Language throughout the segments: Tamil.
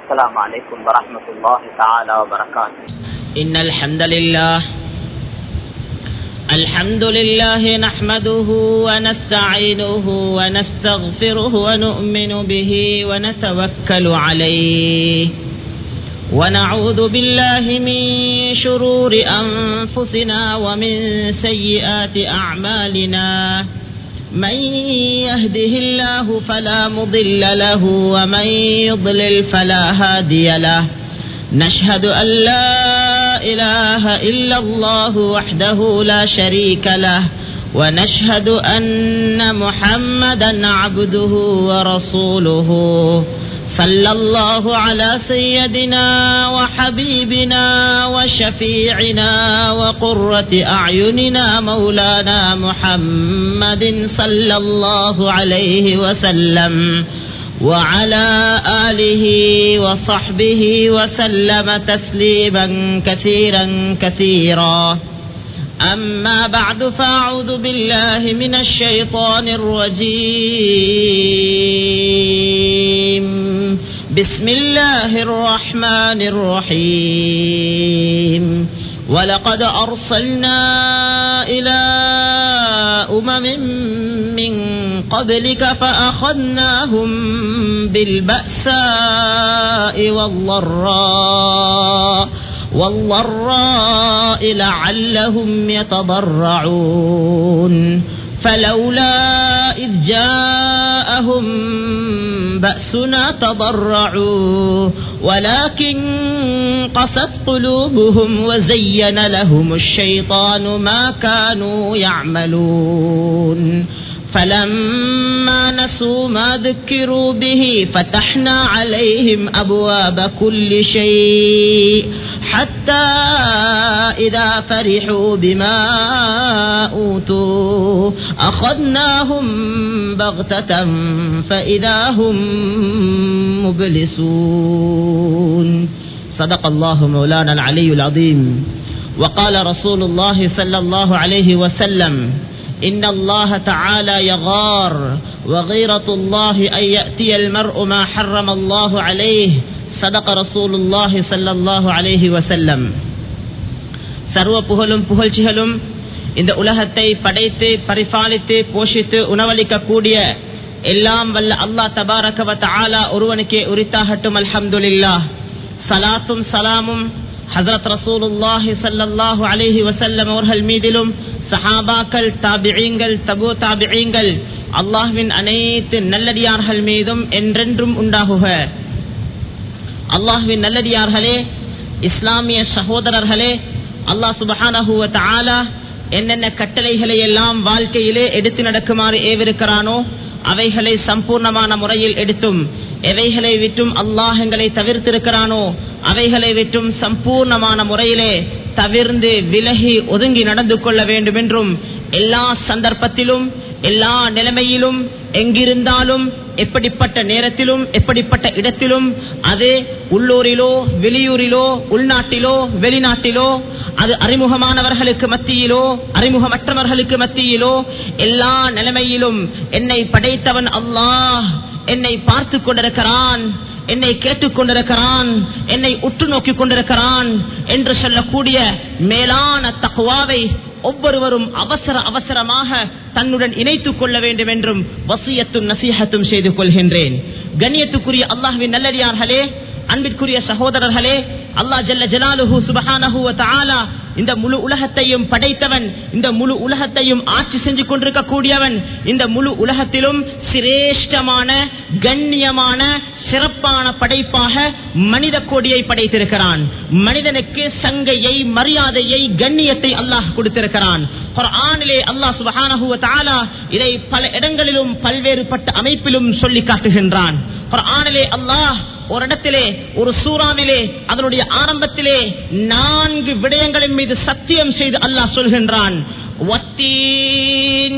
السلام عليكم ورحمة الله تعالى وبركاته إن الحمد لله الحمد لله نحمده ونستعينه ونستغفره ونؤمن به ونتوكل عليه ونعوذ بالله من شرور أنفسنا ومن سيئات أعمالنا من يهده الله فلا مضل له ومن يضلل فلا هادي له نشهد أن لا إله إلا الله وحده لا شريك له ونشهد أن محمدا عبده ورسوله صلى الله على سيدنا وحبيبنا وشفيعنا وقرة أعيننا مولانا محمد صلى الله عليه وسلم وعلى آله وصحبه وسلم تسليما كثيرا كثيرا أما بعد فأعوذ بالله من الشيطان الرجيم بسم الله الرحمن الرحيم ولقد أرسلنا إلى أمم من قبلك فأخذناهم بالبأساء والضراء والضراء لعلهم يتضرعون فلولا إذ جاءهم بأسنا تضرعوا ولكن قست قلوبهم وزين لهم الشيطان ما كانوا يعملون فلما نسوا ما ذكروا به فتحنا عليهم أبواب كل شيء حتى إذا فرحوا بما أوتوا أخذناهم بغتة فإذا هم مبلسون صدق الله مولانا العلي العظيم وقال رسول الله صلى الله عليه وسلم إن الله تعالى يغار وغيرة الله أن يأتي المرء ما حرم الله عليه صدق رسول الله صلى الله عليه وسلم சர்வ புகழும் புகழ்ச்சிகளும் இந்த உலகத்தை படைத்து பரிபாலித்து போஷித்து உணவளிக்க கூடிய எல்லாம் வல்ல அல்லாஹ் தபாரகவத் ஆலா ஒருவனுக்கே உரித்தாகட்டும் அல்ஹம்துலில்லா சலாத்தும் சலாமும் ஹசரத் ரசூலுல்லாஹி சல்லல்லாஹு அலைஹி வசல்லம் அவர்கள் மீதிலும் சஹாபாக்கள் தாபிழீங்கள் தபு தாபிழீங்கள் அல்லாஹ்வின் அனைத்து நல்லடியார்கள் மீதும் என்றென்றும் உண்டாகுக அல்லாஹ்வின் நல்லடியார்களே இஸ்லாமிய சகோதரர்களே அல்லாஹ் சுபஹானஹுவ தாலா என்னென்ன கட்டளைகளை எல்லாம் வாழ்க்கையிலே எடுத்து நடக்குமாறு ஏவிருக்கிறானோ அவைகளை சம்பூர்ணமான முறையில் எடுத்தும் எவைகளை விட்டும் அல்லாஹ் எங்களை தவிர்த்திருக்கிறானோ அவைகளை விட்டும் சம்பூர்ணமான முறையிலே தவிர்ந்து விலகி ஒதுங்கி நடந்து கொள்ள வேண்டும் என்றும் எல்லா சந்தர்ப்பத்திலும் எல்லா நிலைமையிலும் எங்கிருந்தாலும் எப்படிப்பட்ட நேரத்திலும் எப்படிப்பட்ட இடத்திலும் அது உள்ளூரிலோ வெளியூரிலோ உள்நாட்டிலோ வெளிநாட்டிலோ அது அறிமுகமானவர்களுக்கு மத்தியிலோ அறிமுகமற்றவர்களுக்கு மத்தியிலோ எல்லா நிலைமையிலும் என்னை படைத்தவன் அல்லாஹ் என்னை பார்த்து கொண்டிருக்கிறான் என்னை கேட்டுக் கொண்டிருக்கிறான் என்னை உற்று நோக்கிக் கொண்டிருக்கிறான் என்று சொல்லக்கூடிய மேலான தக்குவாவை ஒவ்வொருவரும் அவசர அவசரமாக தன்னுடன் இணைத்துக் கொள்ள வேண்டும் என்றும் வசியத்தும் நசீகத்தும் செய்து கொள்கின்றேன் கண்ணியத்துக்குரிய அல்லாஹுவின் நல்லடியார்களே அன்பிற்குரிய சகோதரர்களே அல்லா ஜல்ல ஜலாலுஹு சுபஹானஹு தாலா இந்த முழு உலகத்தையும் படைத்தவன் இந்த முழு உலகத்தையும் ஆட்சி செஞ்சு கொண்டிருக்க கூடியவன் இந்த முழு உலகத்திலும் சிரேஷ்டமான கண்ணியமான சிறப்பான படைப்பாக மனித கோடியை படைத்திருக்கிறான் மனிதனுக்கு சங்கையை மரியாதையை கண்ணியத்தை அல்லாஹ் கொடுத்திருக்கிறான் ஆணிலே அல்லாஹ் சுபஹானஹு தாலா இதை பல இடங்களிலும் பல்வேறுபட்ட அமைப்பிலும் சொல்லி காட்டுகின்றான் ஆணிலே அல்லாஹ் ஒரு இடத்திலே ஒரு சூறாவிலே அதனுடைய ஆரம்பத்திலே நான்கு விடயங்களின் மீது சத்தியம் செய்து அல்லாஹ் சொல்கின்றான் والتين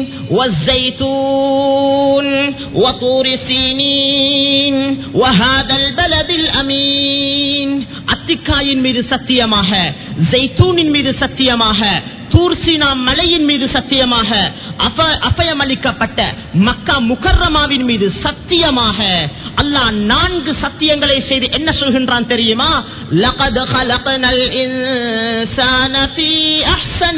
والزيتون وطور سينين وهذا البلد الأمين அத்திக்காயின் மீது சத்தியமாக ஜெய்தூனின் மீது சத்தியமாக தூர்சினா மலையின் மீது சத்தியமாக அப- அபயமளிக்கப்பட்ட மக்கா முகர்ரமாவின் மீது சத்தியமாக அல்லாஹ் நான்கு சத்தியங்களை செய்து என்ன சொல்கின்றான் தெரியுமா லகத் خلقنال إنسان في أحسن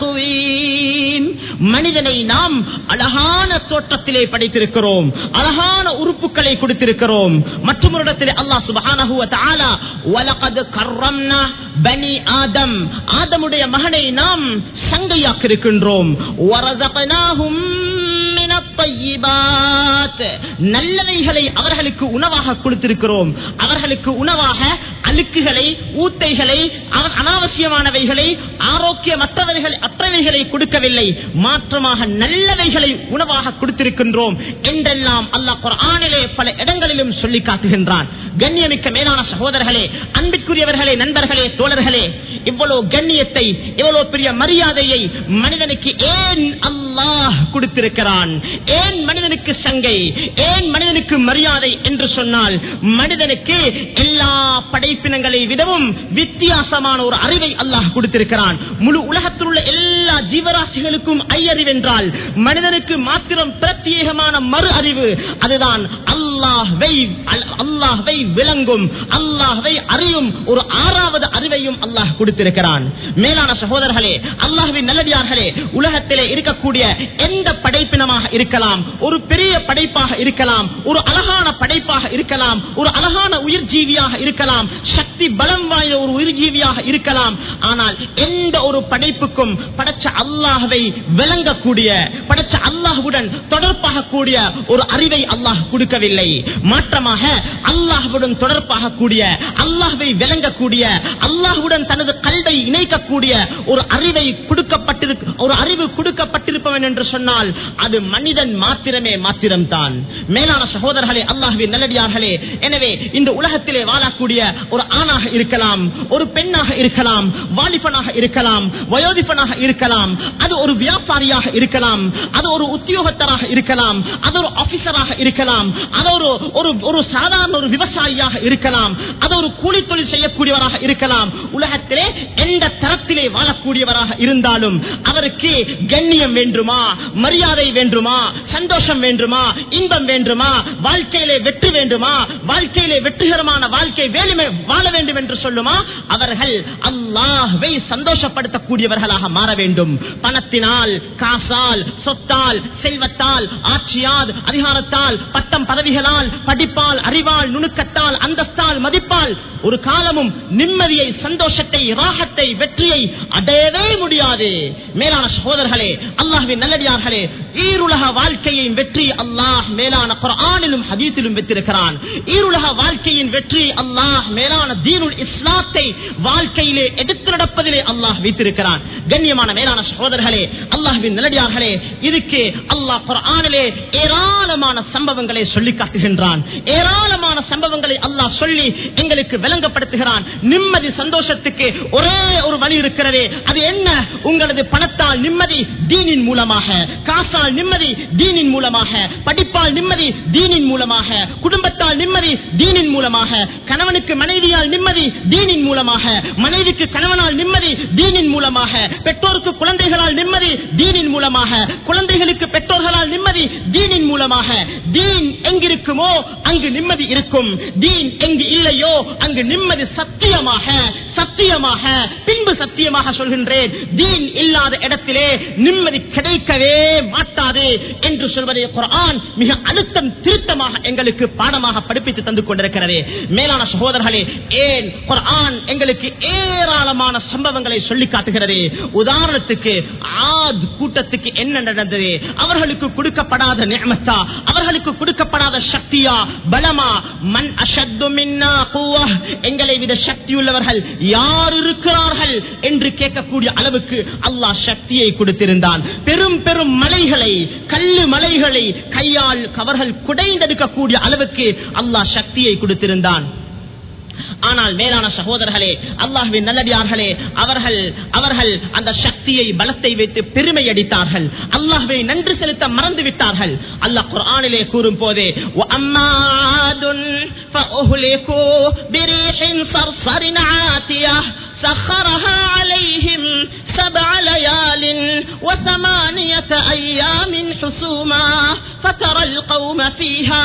تقويم மனிதனை நாம் அழகான தோற்றத்திலே படைத்திருக்கிறோம் அழகான உறுப்புகளை கொடுத்திருக்கிறோம் மற்றொரு இடத்திலே அல்லாஹ் சுபஹானஹு வ தஆலா வலகத் கர்ரம்னா பனி ஆதம் ஆதமுடைய மகனை நாம் சங்கையாக்கி இருக்கின்றோம் வரதகனாஹும் மினத் தய்யிபாத் நல்லவைகளை அவர்களுக்கு உணவாக கொடுத்திருக்கிறோம் அவர்களுக்கு உணவாக அழுக்குகளை ஊத்தைகளை அவ- அனாவசியமானவைகளை ஆரோக்கியமற்றவைகளை அற்றவைகளை கொடுக்கவில்லை மாற்றமாக நல்லவைகளை உணவாக கொடுத்திருக்கின்றோம் என்றெல்லாம் அல்லாஹ் குர்ஆனிலே பல இடங்களிலும் சொல்லி காட்டுகின்றான் கண்ணியமிக்க மேலான சகோதரர்களே அன்பிற்குரியவர்களே நண்பர்களே தோழர்களே இவ்வளவு கண்ணியத்தை இவ்வளவு பெரிய மரியாதையை மனிதனுக்கு ஏன் அல்லாஹ் கொடுத்திருக்கிறான் ஏன் மனிதனுக்கு சங்கை ஏன் மனிதனுக்கு மரியாதை என்று சொன்னால் மனிதனுக்கு எல்லா படைப்பினங்களை விடவும் வித்தியாசமான ஒரு அறிவை அல்லாஹ் கொடுத்திருக்கிறான் முழு உலகத்தில் உள்ள எல்லா ஜீவராசிகளுக்கும் ஐயறிவென்றால் மனிதனுக்கு மாத்திரம் பிரத்யேகமான மறு அறிவு அதுதான் அல்லாஹ்வை அல்லாஹ்வை விளங்கும் அல்லாஹ்வை அறியும் ஒரு ஆறாவது அறிவையும் அல்லாஹ் கொடுத்திருக்கிறான் மேலான சகோதரர்களே அல்லாஹ்வின் நல்லடியார்களே உலகத்திலே இருக்கக்கூடிய எந்த படைப்பினமாக இருக்கலாம் ஒரு பெரிய படைப்பாக இருக்கலாம் ஒரு அழகான படைப்பாக இருக்கலாம் ஒரு அழகான உயிர் ஜீவியாக இருக்கலாம் சக்தி பலம் வாய்ந்த ஒரு உயிர் ஜீவியாக இருக்கலாம் ஆனால் எந்த ஒரு படைப்புக்கும் படைச்ச அல்லாஹ்வை விளங்கக்கூடிய படைச்ச அல்லாஹுடன் தொடர்பாக கூடிய ஒரு அறிவை அல்லாஹ் கொடுக்கவில்லை மாற்றமாக அல்லாஹுடன் தொடர்பாக கூடிய அல்லாஹ்வை விளங்கக்கூடிய அல்லாஹுடன் தனது கல்வை இணைக்கக்கூடிய ஒரு அறிவை கொடுக்கப்பட்டிருக்க ஒரு அறிவு கொடுக்கப்பட்டிருப்பவன் என்று சொன்னால் அது மனிதன் மாத்திரமே மாத்திரம்தான் மேலான சகோதரர்களே அல்லாஹ்வின் நல்லடியார்களே எனவே இந்த உலகத்திலே வாழக்கூடிய ஒரு ஆணாக இருக்கலாம் ஒரு பெண்ணாக இருக்கலாம் வாலிபனாக இருக்கலாம் வயோதிபனாக இருக்கலாம் அது ஒரு வியாபாரியாக இருக்கலாம் அது ஒரு உத்தியோகத்தராக இருக்கலாம் அது ஒரு ஆபீசராக இருக்கலாம் அது ஒரு ஒரு ஒரு சாதாரண ஒரு விவசாயியாக இருக்கலாம் அது ஒரு கூலி தொழில் செய்யக்கூடியவராக இருக்கலாம் உலகத்திலே எந்த தரத்திலே வாழக்கூடியவராக இருந்தாலும் அவருக்கு கண்ணியம் வேண்டுமா மரியாதை வேண்டுமா சந்தோஷம் வேண்டுமா இன்பம் வேண்டுமா வாழ்க்கையிலே வெற்றி வேண்டுமா வாழ்க்கையிலே வெற்றிகரமான வாழ்க்கை வேலுமே வாழ வேண்டும் என்று சொல்லுமா அவர்கள் அல்லாஹ்வை சந்தோஷப்படுத்தக்கூடியவர்களாக மாற வேண்டும் பணத்தினால் காசால் சொத்தால் செல்வத்தால் ஆட்சியால் அதிகாரத்தால் பட்டம் பதவிகளால் படிப்பால் அறிவால் நுணுக்கத்தால் அந்தஸ்தால் மதிப்பால் ஒரு காலமும் நிம்மதியை சந்தோஷத்தை ராகத்தை வெற்றியை அடையவே முடியாது மேலான சகோதரர்களே அல்லாஹ்வின் நல்லடியார்களே ஈருலக வாழ்க்கையின் வெற்றி அல்லாஹ் மேலான குர்ஆனிலும் ஹதீஸிலும் வைத்திருக்கிறான் ஈருலக வாழ்க்கையின் வெற்றி அல்லாஹ் மேலான தீனுல் இஸ்லாத்தை வாழ்க்கையிலே எடுத்து நடப்பதிலே அல்லாஹ் வைத்திருக்கிறான் கண்ணியமான மேலான சகோதரர்களே அல்லாஹ்வின் நல்லடியார்களே இதுக்கு அல்லாஹ் குர்ஆனிலே ஏராளமான சம்பவங்களை சொல்லி காட்டுகின்றான் ஏராளமான சம்பவங்களை அல்லாஹ் சொல்லி எங்களுக்கு விளங்கப்படுத்துகிறான் நிம்மதி சந்தோஷத்துக்கு ஒரே ஒரு வழி இருக்கிறதே அது என்ன உங்களது பணத்தால் நிம்மதி தீனின் மூலமாக காசால் நிம்மதி தீனின் மூலமாக படிப்பால் நிம்மதி தீனின் மூலமாக குடும்பத்தால் நிம்மதி தீனின் மூலமாக கணவனுக்கு மனைவியால் நிம்மதி தீனின் மூலமாக மனைவிக்கு கணவனால் நிம்மதி தீனின் மூலமாக பெற்றோருக்கு குழந்தைகளால் நிம்மதி தீனின் மூலமாக குழந்தைகளுக்கு பெற்றோர்களால் நிம்மதி தீனின் மூலமாக தீன் எங்கிருக்குமோ அங்கு நிம்மதி இருக்கும் தீன் எங்கு இல்லையோ அங்கு நிம்மதி சத்தியமாக சத்தியமாக பின்பு சத்தியமாக சொல்கின்றேன் தீன் இல்லாத இடத்திலே நிம்மதி கிடைக்கவே மாட்டாது என்று சொல்வதை குர்ஆன் மிக அழுத்தம் திருத்தமாக எங்களுக்கு பாடமாக படிப்பித்து தந்து கொண்டிருக்கிறது மேலான சகோதரர்களே ஏன் குர்ஆன் எங்களுக்கு ஏராளமான சம்பவங்களை சொல்லி காட்டுகிறது உதாரணத்துக்கு ஆத் கூட்டத்துக்கு என்ன நடந்தது அவர்களுக்கு கொடுக்கப்படாத நியமத்தா அவர்களுக்கு கொடுக்கப்படாத சக்தியா பலமா மண் அஷத்து மின்னா குவா எங்களை விட சக்தியுள்ளவர்கள் யார் இருக்கிறார்கள் என்று கேட்கக்கூடிய அளவுக்கு அல்லாஹ் சக்தியை கொடுத்திருந்தான் பெரும் பெரும் மலைகளை கல்லு மலைகளை கையால் அவர்கள் குடைந்தெடுக்கக்கூடிய அளவுக்கு அல்லாஹ் சக்தியை கொடுத்திருந்தான் ஆனால் மேலான சகோதரர்களே அல்லாஹ்வின் நல்லடியார்களே அவர்கள் அவர்கள் அந்த சக்தியை பலத்தை வைத்து பெருமை அடித்தார்கள் அல்லாஹ்வை நன்றி செலுத்த மறந்து விட்டார்கள் அல்லாஹ் குர்ஆனிலே கூறும் போதே سخرها عليهم سبع ليال وثمانية أيام حسوما فترى القوم فيها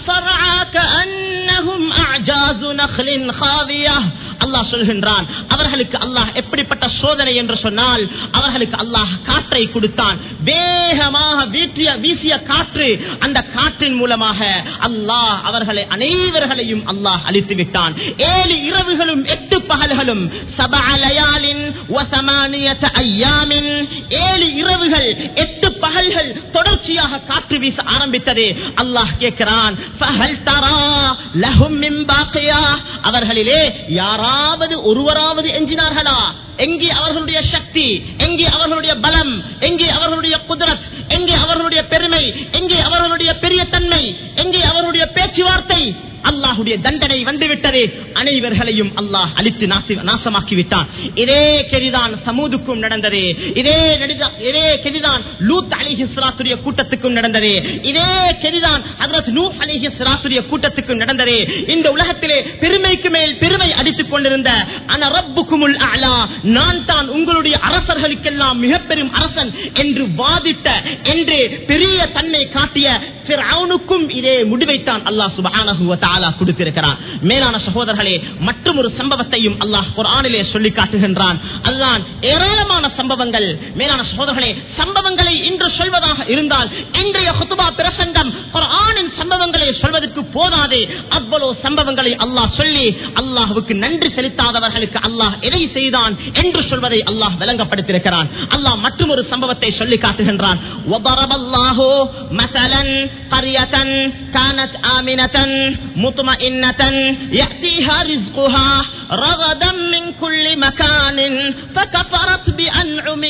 صرعى كأنهم أعجاز نخل خاوية அல்லாஹ் சொல்கின்றான் அவர்களுக்கு அல்லாஹ் எப்படிப்பட்ட சோதனை என்று சொன்னால் அவர்களுக்கு அல்லாஹ் காற்றை கொடுத்தான் வேகமாக வீட்டிய வீசிய காற்று அந்த காற்றின் மூலமாக அல்லாஹ் அவர்களை அனைவர்களையும் அல்லாஹ் அழித்து விட்டான் ஏழு இரவுகளும் எட்டு பகல்களும் சபஅலயாலின் வசமானியத ஐயாமின் ஏழு இரவுகள் எட்டு பகல்கள் தொடர்ச்சியாக காற்று வீச ஆரம்பித்தது அல்லாஹ் கேட்கிறான் ஃபஹல் தரா லஹும் மின் பாக்கியா அவர்களிலே யாராவது ஒருவராவது எஞ்சினார்களா எங்கே அவர்களுடைய சக்தி எங்கே அவர்களுடைய பலம் எங்கே அவர்களுடைய குதிரத் எங்கே அவர்களுடைய பெருமை எங்கே அவர்களுடைய பெரிய தன்மை எங்கே அவர்களுடைய பேச்சுவார்த்தை அல்லாஹுடைய தண்டனை வந்துவிட்டது அனைவர்களையும் அல்லாஹ் அழித்து நாசி- நாசமாக்கி விட்டான் இதே கெதிதான் சமூதுக்கும் நடந்தது இதே நடித- இதே கெதிதான் லூத் அலிஹி சிராத்துடைய கூட்டத்துக்கும் நடந்தது இதே கெதிதான் ஹதரத் நூ அலிஹி சிராத்துடைய கூட்டத்துக்கும் நடந்தது இந்த உலகத்திலே பெருமைக்கு மேல் பெருமை அடித்துக் கொண்டிருந்த அன ரப்புக்குமுல் அலா நான் தான் உங்களுடைய அரசர்களுக்கெல்லாம் மிக பெரும் அரசன் என்று வாதிட்ட என்று பெரிய தன்மை காட்டிய ஃபிர்அவுனுக்கும் இதே முடிவைத்தான் அல்லாஹ் சுப்ஹானஹு வ தஆலா கொடுத்திருக்கிறான் மேலான சகோதரர்களே மற்றும் ஒரு சம்பவத்தையும் அல்லாஹ் குர்ஆனிலே சொல்லி காட்டுகின்றான் அதுதான் ஏராளமான சம்பவங்கள் மேலான சகோதரர்களே சம்பவங்களை இன்று சொல்வதாக இருந்தால் இன்றைய ஹுத்துபா பிரசங்கம் குர்ஆனின் சம்பவங்களை சொல்வதற்கு போதாதே அவ்வளவு சம்பவங்களை அல்லாஹ் சொல்லி அல்லாஹ்வுக்கு நன்றி செலுத்தாதவர்களுக்கு அல்லாஹ் எதை செய்தான் என்று சொல்வதை அல்லாஹ் விளங்கப்படுத்தியிருக்கிறான் அல்லாஹ் மற்றும் ஒரு சம்பவத்தை சொல்லி காட்டுகின்றான் وضرب الله مثلا قرية كانت آمنة مطمئنة يأتيها رزقها رغدا من كل مكان فكفرت بأنعم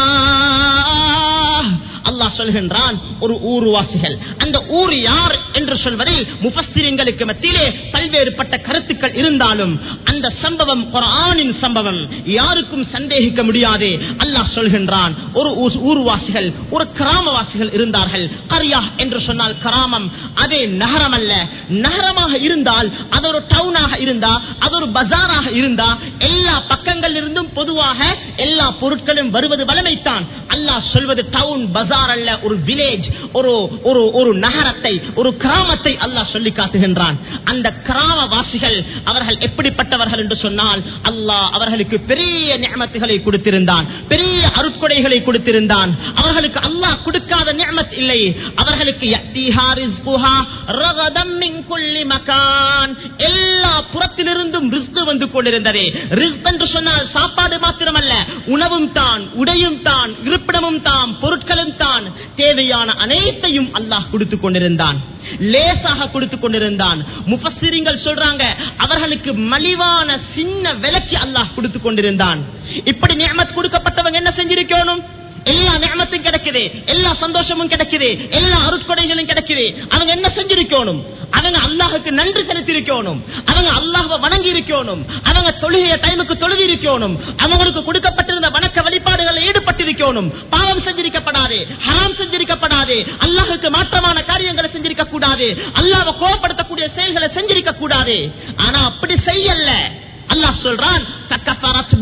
الله அல்லாஹ் சொல்கின்றான் ஒரு ஊர்வாசிகள் அந்த ஊர் யார் என்று சொல்வதில் முஃபஸ்திரிங்களுக்கு மத்தியிலே பல்வேறுபட்ட கருத்துக்கள் இருந்தாலும் அந்த சம்பவம் குர்ஆனின் சம்பவம் யாருக்கும் சந்தேகிக்க முடியாது அல்லாஹ் சொல்கின்றான் ஒரு ஊர்- ஊர்வாசிகள் ஒரு கிராமவாசிகள் இருந்தார்கள் கரியா என்று சொன்னால் கிராமம் அதே நகரம் அல்ல நகரமாக இருந்தால் அது ஒரு டவுனாக இருந்தா அது ஒரு பஜாராக இருந்தா எல்லா பக்கங்களில் இருந்தும் பொதுவாக எல்லா பொருட்களும் வருவது வளமைத்தான் அல்லாஹ் சொல்வது டவுன் பஜார் அல்ல ஒரு வில்லேஜ் ஒரு ஒரு ஒரு நகரத்தை ஒரு கிராமத்தை அல்லாஹ் சொல்லி காட்டுகின்றான் அந்த கிராமவாசிகள் அவர்கள் எப்படிப்பட்டவர்கள் என்று சொன்னால் அல்லாஹ் அவர்களுக்கு பெரிய நியமத்துகளை கொடுத்திருந்தான் பெரிய அருட்கொடைகளை கொடுத்திருந்தான் அவர்களுக்கு அல்லாஹ் கொடுக்காத நியமத் இல்லை அவர்களுக்கு யத்தீஹா ரிஸ்குஹா ரகதம் மின் குல்லி மகான் எல்லா புறத்திலிருந்தும் ரிஸ்க் வந்து கொண்டிருந்தது ரிஸ்க் என்று சொன்னால் சாப்பாடு மாத்திரமல்ல உணவும் தான் உடையும் தான் இருப்பிடமும் தான் பொருட்களும் தான் தேவையான அனைத்தையும் அல்லாஹ் கொடுத்து கொண்டிருந்தான் லேசாக கொடுத்து கொண்டிருந்தான் முஃபஸ்ஸிரிங்கள் சொல்றாங்க அவர்களுக்கு மலிவான சின்ன விலைக்கு அல்லாஹ் கொடுத்து கொண்டிருந்தான் இப்படி நியமத் கொடுக்கப்பட்டவங்க என்ன செஞ்சிருக்கணும் எல்லா நியமத்தும் கிடைக்குது எல்லா சந்தோஷமும் கிடைக்குது எல்லா அருட்கொடைகளும் கிடைக்குது அவங்க என்ன செஞ்சிருக்கணும் அவங்க அல்லாஹுக்கு நன்றி செலுத்தி இருக்கணும் அவங்க அல்லாஹ்வை வணங்கி இருக்கணும் அவங்க தொழுகைய டைமுக்கு தொழுதி இருக்கணும் அவங்களுக்கு கொடுக்கப்பட்டிருந்த வணக்க வழிபாடுகளில் ஈடுபட்டிருக்கணும் பாவம் செஞ்சிருக்கப்படாது ஹராம் செஞ்சிருக்கப்படாது அல்லாஹுக்கு மாற்றமான காரியங்களை செஞ்சிருக்க கூடாது அல்லாஹ்வை கோபப்படுத்தக்கூடிய செயல்களை செஞ்சிருக்க கூடாது ஆனா அப்படி செய்யல அல்லாஹ் சொல்றான் "ஃபக்கஃபரத்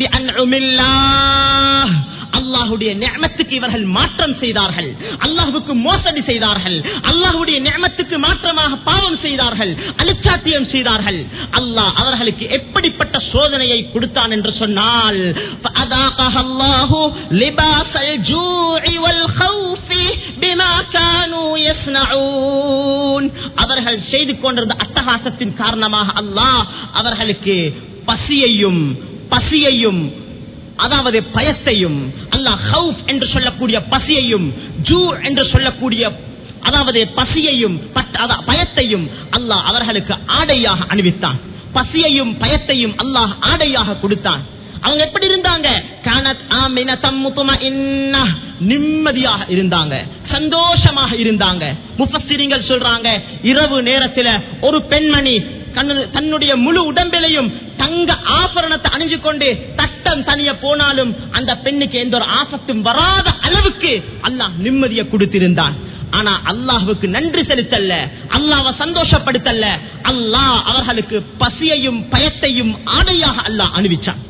பிஅன்உமில்லாஹ்." அல்லாஹுடைய நியமத்துக்கு இவர்கள் மாற்றம் செய்தார்கள் அல்லாஹுக்கு மோசடி செய்தார்கள் அல்லாஹுடைய நியமத்துக்கு மாற்றமாக பாவம் செய்தார்கள் அலட்சாத்தியம் செய்தார்கள் அல்லாஹ் அவர்களுக்கு எப்படிப்பட்ட சோதனையை கொடுத்தான் என்று சொன்னால் فأذاقها الله لباس الجوع والخوف بما كانوا يصنعون அவர்கள் செய்து கொண்டிருந்த அட்டகாசத்தின் காரணமாக அல்லாஹ் அவர்களுக்கு பசியையும் பசியையும் அதாவது பயத்தையும் அல்லாஹ் ஹவுப் என்று சொல்லக்கூடிய பசியையும் ஜூ என்று சொல்லக்கூடிய அதாவது பசியையும் பட்- அதா- பயத்தையும் அல்லாஹ் அவர்களுக்கு ஆடையாக அணிவித்தான் பசியையும் பயத்தையும் அல்லாஹ் ஆடையாக கொடுத்தான் அவங்க எப்படி இருந்தாங்க கானத் ஆமினதம் முத்மஇன்னா. நிம்மதியாக இருந்தாங்க சந்தோஷமாக இருந்தாங்க முஃபஸ்ஸிரீங்கள் சொல்றாங்க இரவு நேரத்துல ஒரு பெண்மணி கண்ணு- தன்னுடைய முழு உடம்பிலையும் தங்க ஆபரணத்தை அணிஞ்சு கொண்டு தட்டம் தனிய போனாலும் அந்த பெண்ணுக்கு எந்த ஒரு ஆபத்தும் வராத அளவுக்கு அல்லாஹ் நிம்மதியை கொடுத்திருந்தான் ஆனா அல்லாஹ்வுக்கு நன்றி செலுத்தல்ல அல்லாஹ்வை சந்தோஷப்படுத்தல்ல அல்லாஹ் அவர்களுக்கு பசியையும் பயத்தையும் ஆடையாக அல்லாஹ் அணிவிச்சான்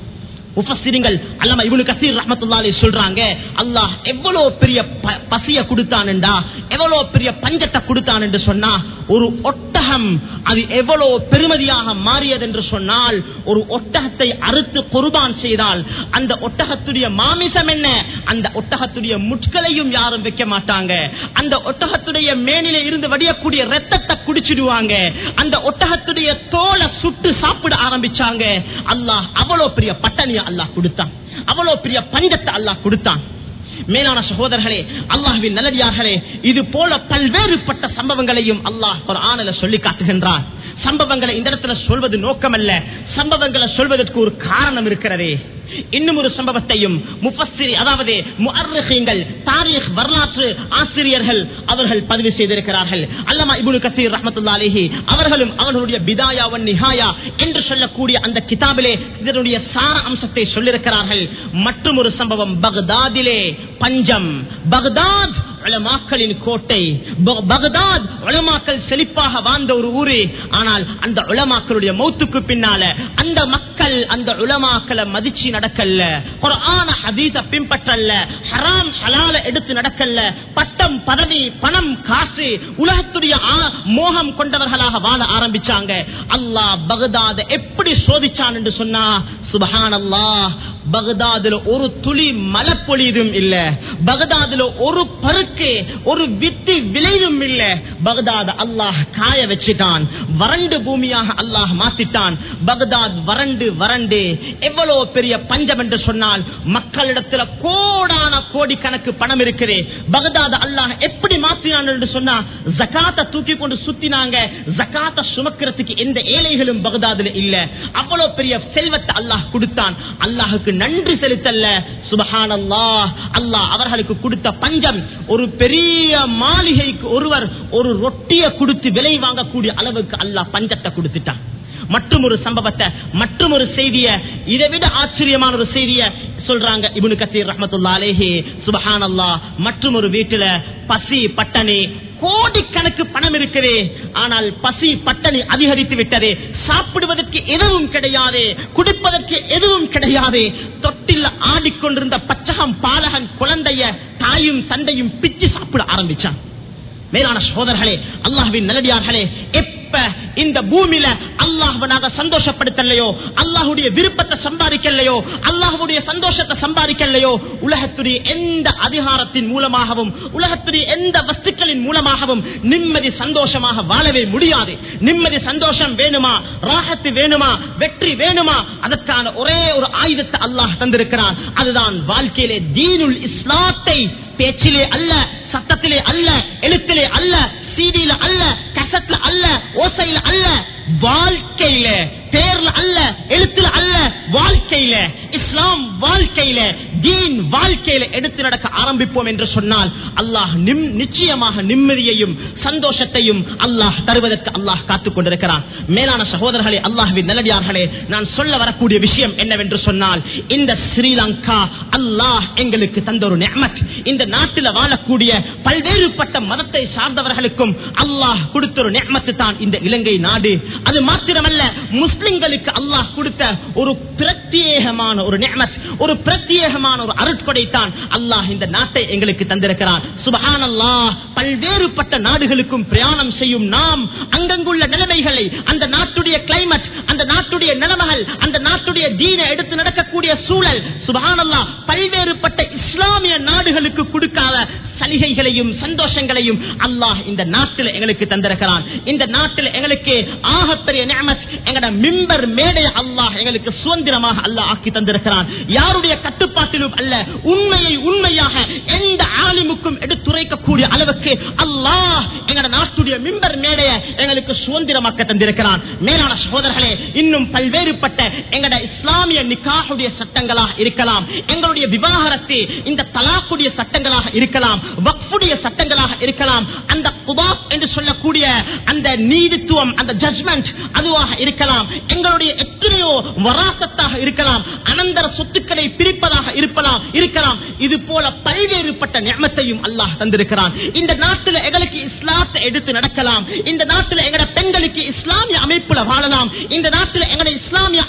முஃபஸ்ஸிரிங்கள் அல்லாம இப்னு கசீர் ரஹ்மத்துல்லாஹி அலைஹி சொல்றாங்க அல்லாஹ் எவ்வளவு பெரிய ப- பசிய கொடுத்தான்டா எவ்வளவு பெரிய பஞ்சத்தை கொடுத்தான் என்று சொன்னா ஒரு ஒட்டகம் அது எவ்வளவு பெருமதியாக மாறியது என்று சொன்னால் ஒரு ஒட்டகத்தை அறுத்து குர்பான் செய்தால் அந்த ஒட்டகத்துடைய மாமிசம் என்ன அந்த ஒட்டகத்துடைய முட்களையும் யாரும் வைக்க மாட்டாங்க அந்த ஒட்டகத்துடைய மேனில இருந்து வடியக்கூடிய ரத்தத்தை குடிச்சிடுவாங்க அந்த ஒட்டகத்துடைய தோலை சுட்டு சாப்பிட ஆரம்பிச்சாங்க அல்லாஹ் அவ்வளவு பெரிய பட்டணியை அல்லாஹ் கொடுத்தான் அவ்வளவு பெரிய பஞ்சத்தை அல்லாஹ் கொடுத்தான் மேலான சகோதரர்களே அல்லாஹ்வின் நல்லடியார்களே இது போல பல்வேறுபட்ட சம்பவங்களையும் அல்லாஹ் ஒரு ஆணல சொல்லி காட்டுகின்றான் சம்பவங்களை இந்த இடத்துல சொல்வது நோக்கமல்ல சம்பவங்களை சொல்வதற்கு ஒரு காரணம் இருக்கிறதே இன்னும் ஒரு சம்பவத்தையும் முஃபஸ்ஸிரி அதாவது முஅர்ரிஹீன்கள் தாரீக் வரலாற்று ஆசிரியர்கள் அவர்கள் பதிவு செய்திருக்கிறார்கள் அல்லமா இப்னு கசீர் ரஹ்மத்துல்லாஹி அலைஹி அவர்களும் அவர்களுடைய பிதாயா வன் நிஹாயா என்று சொல்லக்கூடிய அந்த கிதாபிலே இதனுடைய சார அம்சத்தை சொல்லியிருக்கிறார்கள் மற்றும் ஒரு சம்பவம் பக்தாதிலே பஞ்சம் பக்தாத் உலமாக்களின் கோட்டை ப- பக்தாத் உலமாக்கள் செழிப்பாக வாழ்ந்த ஒரு ஊரு ஆனால் அந்த உலமாக்களுடைய மௌத்துக்கு பின்னால அந்த மக்கள் அந்த உலமாக்களை மதிச்சு நடக்கல்ல குர்ஆன ஹதீஸ பின்பற்றல்ல ஹராம் ஹலால எடுத்து நடக்கல்ல பட்டம் பதவி பணம் காசு உலகத்துடைய ஆ- மோகம் கொண்டவர்களாக வாழ ஆரம்பிச்சாங்க அல்லாஹ் பகதாத எப்படி சோதிச்சான் என்று சொன்னா சுபஹான் அல்லாஹ் பகதாதுல ஒரு துளி மழை பொழியதும் இல்ல பகதாதுல ஒரு பருக்கு ஒரு வித்து விளையும் இல்ல பகதாத் அல்லாஹ் காய வச்சிட்டான் வறண்டு பூமியாக அல்லாஹ் மாத்திட்டான் பகதாத் வறண்டு வறண்டு எவ்வளவு பெரிய பஞ்சம் என்று சொன்னால் மக்களிடத்துல கோடான கோடி கணக்கு பணம் இருக்குது பகதாத் அல்லாஹ் எப்படி மாத்தினான் என்று சொன்னா ஜகாத்தை தூக்கி கொண்டு சுத்தினாங்க ஜகாத்தை சுமக்கிறதுக்கு எந்த ஏழைகளும் பகதாதுல இல்ல அவ்வளவு பெரிய செல்வத்தை அல்லாஹ் கொடுத்தான் அல்லாஹுக்கு நன்றி செலுத்தல்ல சுபஹான் அல்லாஹ் அல்லாஹ் அவர்களுக்கு கொடுத்த பஞ்சம் ஒரு பெரிய மாளிகைக்கு ஒருவர் ஒரு ரொட்டியை கொடுத்து விலை வாங்கக்கூடிய அளவுக்கு அல்லாஹ் பஞ்சத்தை கொடுத்துட்டான் மற்றும் ஒரு சம்பவத்தை மற்றும் ஒரு செய்திய இதை விட ஆச்சரியமான ஒரு செய்திய சொல்றாங்க இப்னு கசீர் ரஹ்மத்துல்லாஹி அலைஹி சுப்ஹானல்லாஹ் மற்றும் ஒரு வீட்டுல பசி பட்டணி கோடிக்கணக்கு பணம் இருக்குது ஆனால் பசி பட்டணி அதிகரித்து விட்டது சாப்பிடுவதற்கு எதுவும் கிடையாது குடிப்பதற்கு எதுவும் கிடையாது தொட்டில் ஆடிக்கொண்டிருந்த பச்சகம் பாலகன் குழந்தைய தாயும் தந்தையும் பிச்சு சாப்பிட ஆரம்பிச்சான் மேலான சோதர்களே அல்லாஹ்வின் நல்லடியார்களே எப்ப இந்த பூமியில அல்லாஹ்வனாக சந்தோஷப்படுத்தலையோ அல்லாஹுடைய விருப்பத்தை சம்பாதிக்கலையோ அல்லாஹுடைய சந்தோஷத்தை சம்பாதிக்கலையோ உலகத்துடைய எந்த அதிகாரத்தின் மூலமாகவும் உலகத்துடைய எந்த வஸ்துக்களின் மூலமாகவும் நிம்மதி சந்தோஷமாக வாழவே முடியாது நிம்மதி சந்தோஷம் வேணுமா ராகத்து வேணுமா வெற்றி வேணுமா அதற்கான ஒரே ஒரு ஆயுதத்தை அல்லாஹ் தந்திருக்கிறான் அதுதான் வாழ்க்கையிலே தீனுல் இஸ்லாத்தை பேச்சிலே அல்ல சத்தத்திலே அல்ல எழுத்திலே அல்ல சீடியில அல்ல கசத்துல அல்ல ஓசையில அல்ல வாழ்க்கையில பேர்ல அல்ல எழுத்துல அல்ல வாழ்க்கையில இஸ்லாம் வாழ்க்கையில தீன் வாழ்க்கையில எடுத்து நடக்க ஆரம்பிப்போம் என்று சொன்னால் அல்லாஹ் நிம்- நிச்சயமாக நிம்மதியையும் சந்தோஷத்தையும் அல்லாஹ் தருவதற்கு அல்லாஹ் காத்துக் கொண்டிருக்கிறான் மேலான சகோதரர்களே அல்லாஹ்வின் நல்லடியார்களே நான் சொல்ல வரக்கூடிய விஷயம் என்னவென்று சொன்னால் இந்த ஸ்ரீலங்கா அல்லாஹ் எங்களுக்கு தந்த ஒரு நியமத் இந்த நாட்டில் வாழக்கூடிய பல்வேறுபட்ட மதத்தை சார்ந்தவர்களுக்கும் அல்லாஹ் கொடுத்த ஒரு நியமத்து தான் இந்த இலங்கை நாடு அது மாத்திரமல்ல முஸ்லிம்களுக்கு அல்லாஹ் கொடுத்த ஒரு பிரத்யேகமான ஒரு நியமத் ஒரு பிரத்யேகமான ஒரு அருட்கொடை தான் அல்லாஹ் இந்த நாட்டை எங்களுக்கு தந்திருக்கிறான் சுபஹான் அல்லாஹ் பல்வேறுபட்ட நாடுகளுக்கும் பிரயாணம் செய்யும் நாம் அங்கங்குள்ள நிலைமைகளை அந்த நாட்டுடைய கிளைமேட் அந்த நாட்டுடைய நிலைமைகள் அந்த நாட்டுடைய தீன எடுத்து நடக்கக்கூடிய சூழல் சுபஹான் அல்லாஹ் பல்வேறுபட்ட இஸ்லாமிய நாடுகளுக்கு கொடுக்காத சலுகைகளையும் சந்தோஷங்களையும் அல்லாஹ் இந்த நாட்டில் எங்களுக்கு தந்திருக்கிறான் இந்த நாட்டில் எங்களுக்கு ஆகப்பெரிய நியமத் எங்கட மிம்பர் மேடைய அல்லாஹ் எங்களுக்கு சுதந்திரமாக அல்லாஹ் ஆக்கி தந்திருக்கிறான் யாருடைய கட்டுப்பாட்டிலும் அல்ல உண்மையை உண்மையாக எந்த ஆலிமுக்கும் எடுத்துரைக்கக்கூடிய அளவுக்கு அல்லாஹ் எங்கட நாட்டுடைய மிம்பர் மேடைய எங்களுக்கு சுதந்திரமாக்க தந்திருக்கிறான் மேலான சகோதரர்களே இன்னும் பல்வேறுபட்ட எங்கட இஸ்லாமிய நிக்காஹுடைய சட்டங்களாக இருக்கலாம் எங்களுடைய விவாகரத்து இந்த தலாக்குடைய சட்டங்களாக இருக்கலாம் வக்ஃபுடைய சட்டங்களாக இருக்கலாம் அந்த குபாப் என்று சொல்லக்கூடிய அந்த நீதித்துவம் அந்த ஜட்மெண்ட் அதுவாக இருக்கலாம் எங்களுடைய எத்தனையோ வராசத்தாக இருக்கலாம் அனந்தர சொத்துக்களை பிரிப்பதாக இருக்கலாம் இருக்கலாம் இது போல பல்வேறுபட்ட நியமத்தையும் அல்லாஹ் தந்திருக்கிறான் இந்த நாட்டில் எங்களுக்கு இஸ்லாத்தை எடுத்து நடக்கலாம் இந்த நாட்டில் எங்கட பெண்களுக்கு இஸ்லாமிய அமைப்புல வாழலாம் இந்த நாட்டில் எங்கட இஸ்லாமிய ஆண்களுக்கு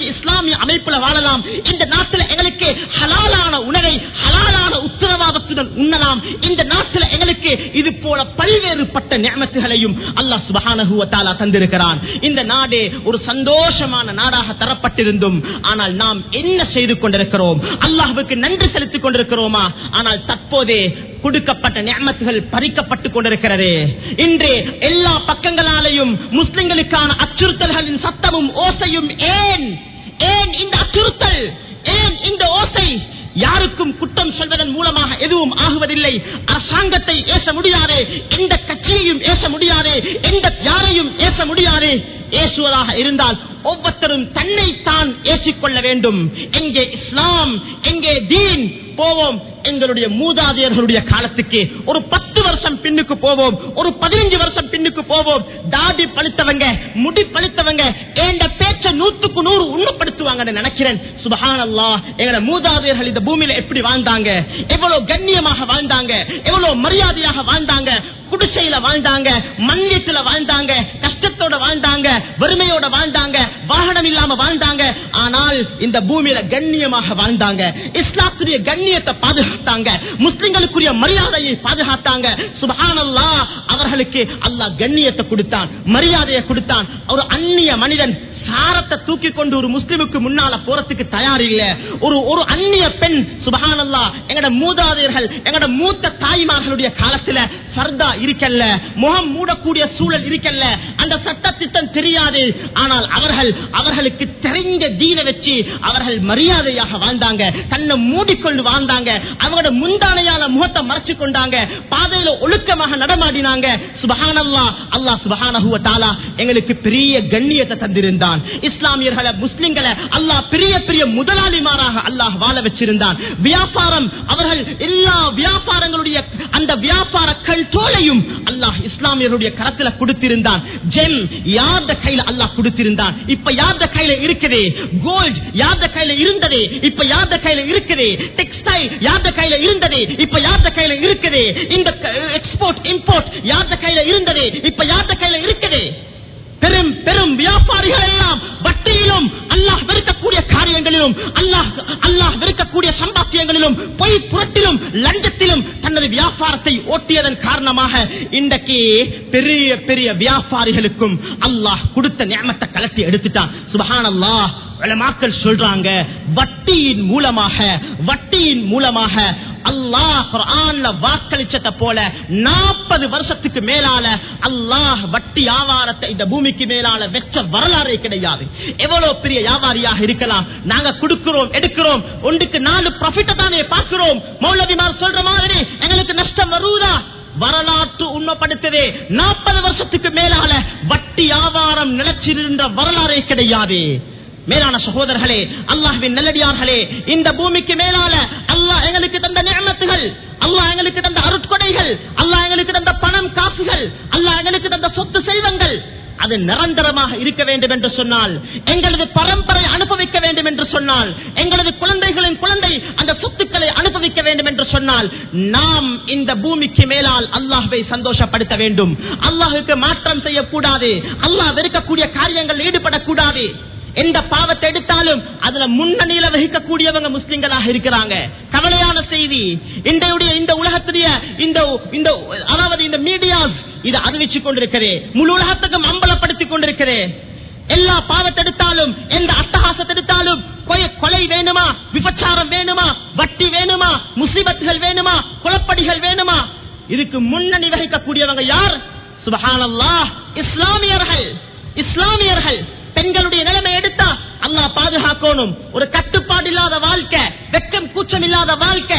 இஸ்லாமிய அமைப்புல வாழலாம் இந்த நாட்டில் எங்களுக்கு ஹலாலான உணவை ஹலாலான உத்தரவாதத்துடன் உண்ணலாம் இந்த நாட்டில் எங்களுக்கு இது போல பல்வேறுபட்ட நியமத்துகளையும் அல்லாஹ் சுபஹானஹு வ தஆலா தந்திருக்கிறான் இந்த நாடு ஒரு சந்தோஷமான நாடாக தரப்பட்டிருந்தும் ஆனால் நாம் என்ன செய்து கொண்டிருக்கிறோம் அல்லாஹ்வுக்கு நன்றி செலுத்திக் கொண்டிருக்கிறோமா ஆனால் தற்போதே கொடுக்கப்பட்ட நியமத்துகள் பறிக்கப்பட்டுக் கொண்டிருக்கிறது இன்று எல்லா பக்கங்களாலேயும் முஸ்லிம்களுக்கான அச்சுறுத்தல்களின் சத்தமும் ஓசையும் ஏன் ஏன் இந்த அச்சுறுத்தல் ஏன் இந்த ஓசை யாருக்கும் குற்றம் சொல்வதன் மூலமாக எதுவும் ஆகுவதில்லை அரசாங்கத்தை ஏச முடியாது எந்த கட்சியையும் ஏச முடியாது எந்த யாரையும் ஏச முடியாது ஏசுவதாக இருந்தால் ஒவ்வொருத்தரும் தன்னை தான் ஏற்றிக்கொள்ள வேண்டும் எங்கே இஸ்லாம் எங்கே தீன் போவோம் எங்களுடைய மூதாதையர்களுடைய காலத்துக்கு ஒரு பத்து வருஷம் பின்னுக்கு போவோம் ஒரு பதினஞ்சு வருஷம் பின்னுக்கு போவோம் தாடி பழுத்தவங்க முடி பழுத்தவங்க என்ற பேச்ச நூத்துக்கு நூறு உண்மைப்படுத்துவாங்கன்னு நினைக்கிறேன் சுபஹான் அல்லா எங்களோட மூதாதையர்கள் இந்த பூமியில எப்படி வாழ்ந்தாங்க எவ்வளவு கண்ணியமாக வாழ்ந்தாங்க எவ்வளவு மரியாதையாக வாழ்ந்தாங்க குடிசையில வாழ்ந்தாங்க மண்ணியத்துல வாழ்ந்தாங்க கஷ்டத்தோட வாழ்ந்தாங்க வறுமையோட வாழ்ந்தாங்க வாகனம் இல்லாம வாழ்ந்தாங்க ஆனால் இந்த பூமியில கண்ணியமாக வாழ்ந்தாங்க இஸ்லாத்துடைய கண்ணியத்தை பாதுகாத்தாங்க முஸ்லிம்களுக்குரிய மரியாதையை பாதுகாத்தாங்க சுபஹானல்லா அவர்களுக்கு அல்லாஹ் கண்ணியத்தை கொடுத்தான் மரியாதையை கொடுத்தான் ஒரு அந்நிய மனிதன் சாரத்தை தூக்கி கொண்டு ஒரு முஸ்லிமுக்கு முன்னால போறதுக்கு தயார் இல்ல ஒரு ஒரு அந்நிய பெண் சுபஹானல்லா எங்கட மூதாதையர்கள் எங்கட மூத்த தாய்மார்களுடைய காலத்துல சர்தா இருக்கல்ல முகம் மூடக்கூடிய சூழல் இருக்கல்ல அந்த சட்ட திட்டம் தெரியாது ஆனால் அவர்கள் அவர்களுக்கு தெரிஞ்ச தீன வச்சு அவர்கள் மரியாதையாக வாழ்ந்தாங்க தன்னை மூடிக்கொண்டு வாழ்ந்தாங்க அவங்களோட முந்தானையால முகத்தை மறைச்சு கொண்டாங்க பாதையில ஒழுக்கமாக நடமாடினாங்க சுபஹானல்லா அல்லாஹ் சுபஹானஹு வ தஆலா எங்களுக்கு பெரிய கண்ணியத்தை தந்திருந்தான் இஸ்லாமியர்களை முஸ்லிம்களை அல்லாஹ் பெரிய பெரிய முதலாளிமாராக அல்லாஹ் வாழ வச்சிருந்தான் வியாபாரம் அவர்கள் எல்லா வியாபாரங்களுடைய அந்த வியாபார கண்ட்ரோலையும் அல்லாஹ் இஸ்லாமியருடைய கரத்துல கொடுத்திருந்தான் ஜெம் யார்த கையில அல்லாஹ் கொடுத்திருந்தான் இப்ப யார்த கையில இருக்குது கோல்ட் யார்த கையில இருந்தது இப்ப யார்த கையில இருக்குது டெக்ஸ்டைல் யார்த கையில இருந்தது இப்ப யார்த கையில இருக்குது இந்த எக்ஸ்போர்ட் இம்போர்ட் யார்த கையில இருந்தது இப்ப யார்த கையில இருக்குது பெரும் பெரும் வியாபாரிகள் எல்லாம் வட்டியிலும் அல்லாஹ் வெறுக்கக்கூடிய காரியங்களிலும் அல்லாஹ் அல்லாஹ் வெறுக்கக்கூடிய சம்பாத்தியங்களிலும் பொய் புரட்டிலும் லஞ்சத்திலும் தனது வியாபாரத்தை ஓட்டியதன் காரணமாக இன்றைக்கு பெரிய பெரிய வியாபாரிகளுக்கும் அல்லாஹ் கொடுத்த நியமத்தை கலட்டி எடுத்துட்டான் சுபஹான் அல்லாஹ் மக்கள் சொல்றாங்க வட்டியின் மூலமாக வட்டியின் மூலமாக அல்லாஹ் குர்ஆன்ல வாக்களிச்சத போல நாற்பது வருஷத்துக்கு மேலால அல்லாஹ் வட்டி வியாபாரத்தை இந்த பூமிக்கு மேலால வெச்ச வரலாறே கிடையாது எவ்வளவு பெரிய வியாபாரியாக இருக்கலாம் நாங்க கொடுக்கிறோம் எடுக்கிறோம் ஒன்றுக்கு நாலு ப்ராஃபிட்ட தானே பார்க்கிறோம் மௌலவிமார் சொல்ற மாதிரி எங்களுக்கு நஷ்டம் வருவதா வரலாற்று உண்மைப்படுத்தவே நாற்பது வருஷத்துக்கு மேலால வட்டி வியாபாரம் நிலச்சிருந்த வரலாறே கிடையாது மேலான சகோதரர்களே அல்லாஹ்வின் நல்லடியார்களே இந்த பூமிக்கு மேலால அல்லாஹ் எங்களுக்கு தந்த நியமத்துகள் அல்லாஹ் எங்களுக்கு தந்த அருட்கொடைகள் அல்லாஹ் எங்களுக்கு தந்த பணம் காசுகள் அல்லாஹ் எங்களுக்கு தந்த சொத்து செல்வங்கள் அது நிரந்தரமாக இருக்க வேண்டும் என்று சொன்னால் எங்களது பரம்பரை அனுபவிக்க வேண்டும் என்று சொன்னால் எங்களது குழந்தைகளின் குழந்தை அந்த சொத்துக்களை அனுபவிக்க வேண்டும் என்று சொன்னால் நாம் இந்த பூமிக்கு மேலால் அல்லாஹ்வை சந்தோஷப்படுத்த வேண்டும் அல்லாஹுக்கு மாற்றம் செய்யக்கூடாது அல்லாஹ் வெறுக்கக்கூடிய காரியங்கள் ஈடுபடக்கூடாது எந்த பாவத்தை எடுத்தாலும் அதுல முன்னணியில வகிக்கக்கூடியவங்க முஸ்லிம்களாக இருக்கிறாங்க கவலையான செய்தி இன்றைய இந்த உலகத்துடைய இந்த இந்த அதாவது இந்த மீடியாஸ் இதை அறிவிச்சு கொண்டிருக்கிறே முழு உலகத்துக்கும் அம்பலப்படுத்திக் கொண்டிருக்கிறே எல்லா பாவத்தை எடுத்தாலும் எந்த அட்டகாசத்தை எடுத்தாலும் கொலை- கொலை வேணுமா விபச்சாரம் வேணுமா வட்டி வேணுமா முசீபத்துகள் வேணுமா குளப்படிகள் வேணுமா இதுக்கு முன்னணி வகிக்கக்கூடியவங்க யார் சுபஹானல்லாஹ் இஸ்லாமியர்கள் இஸ்லாமியர்கள் பெண்களுடைய நிலைமை எடுத்தா அல்லாஹ் பாதுகாக்கணும் ஒரு கட்டுப்பாடு இல்லாத வாழ்க்கை வெக்கம் கூச்சம் இல்லாத வாழ்க்கை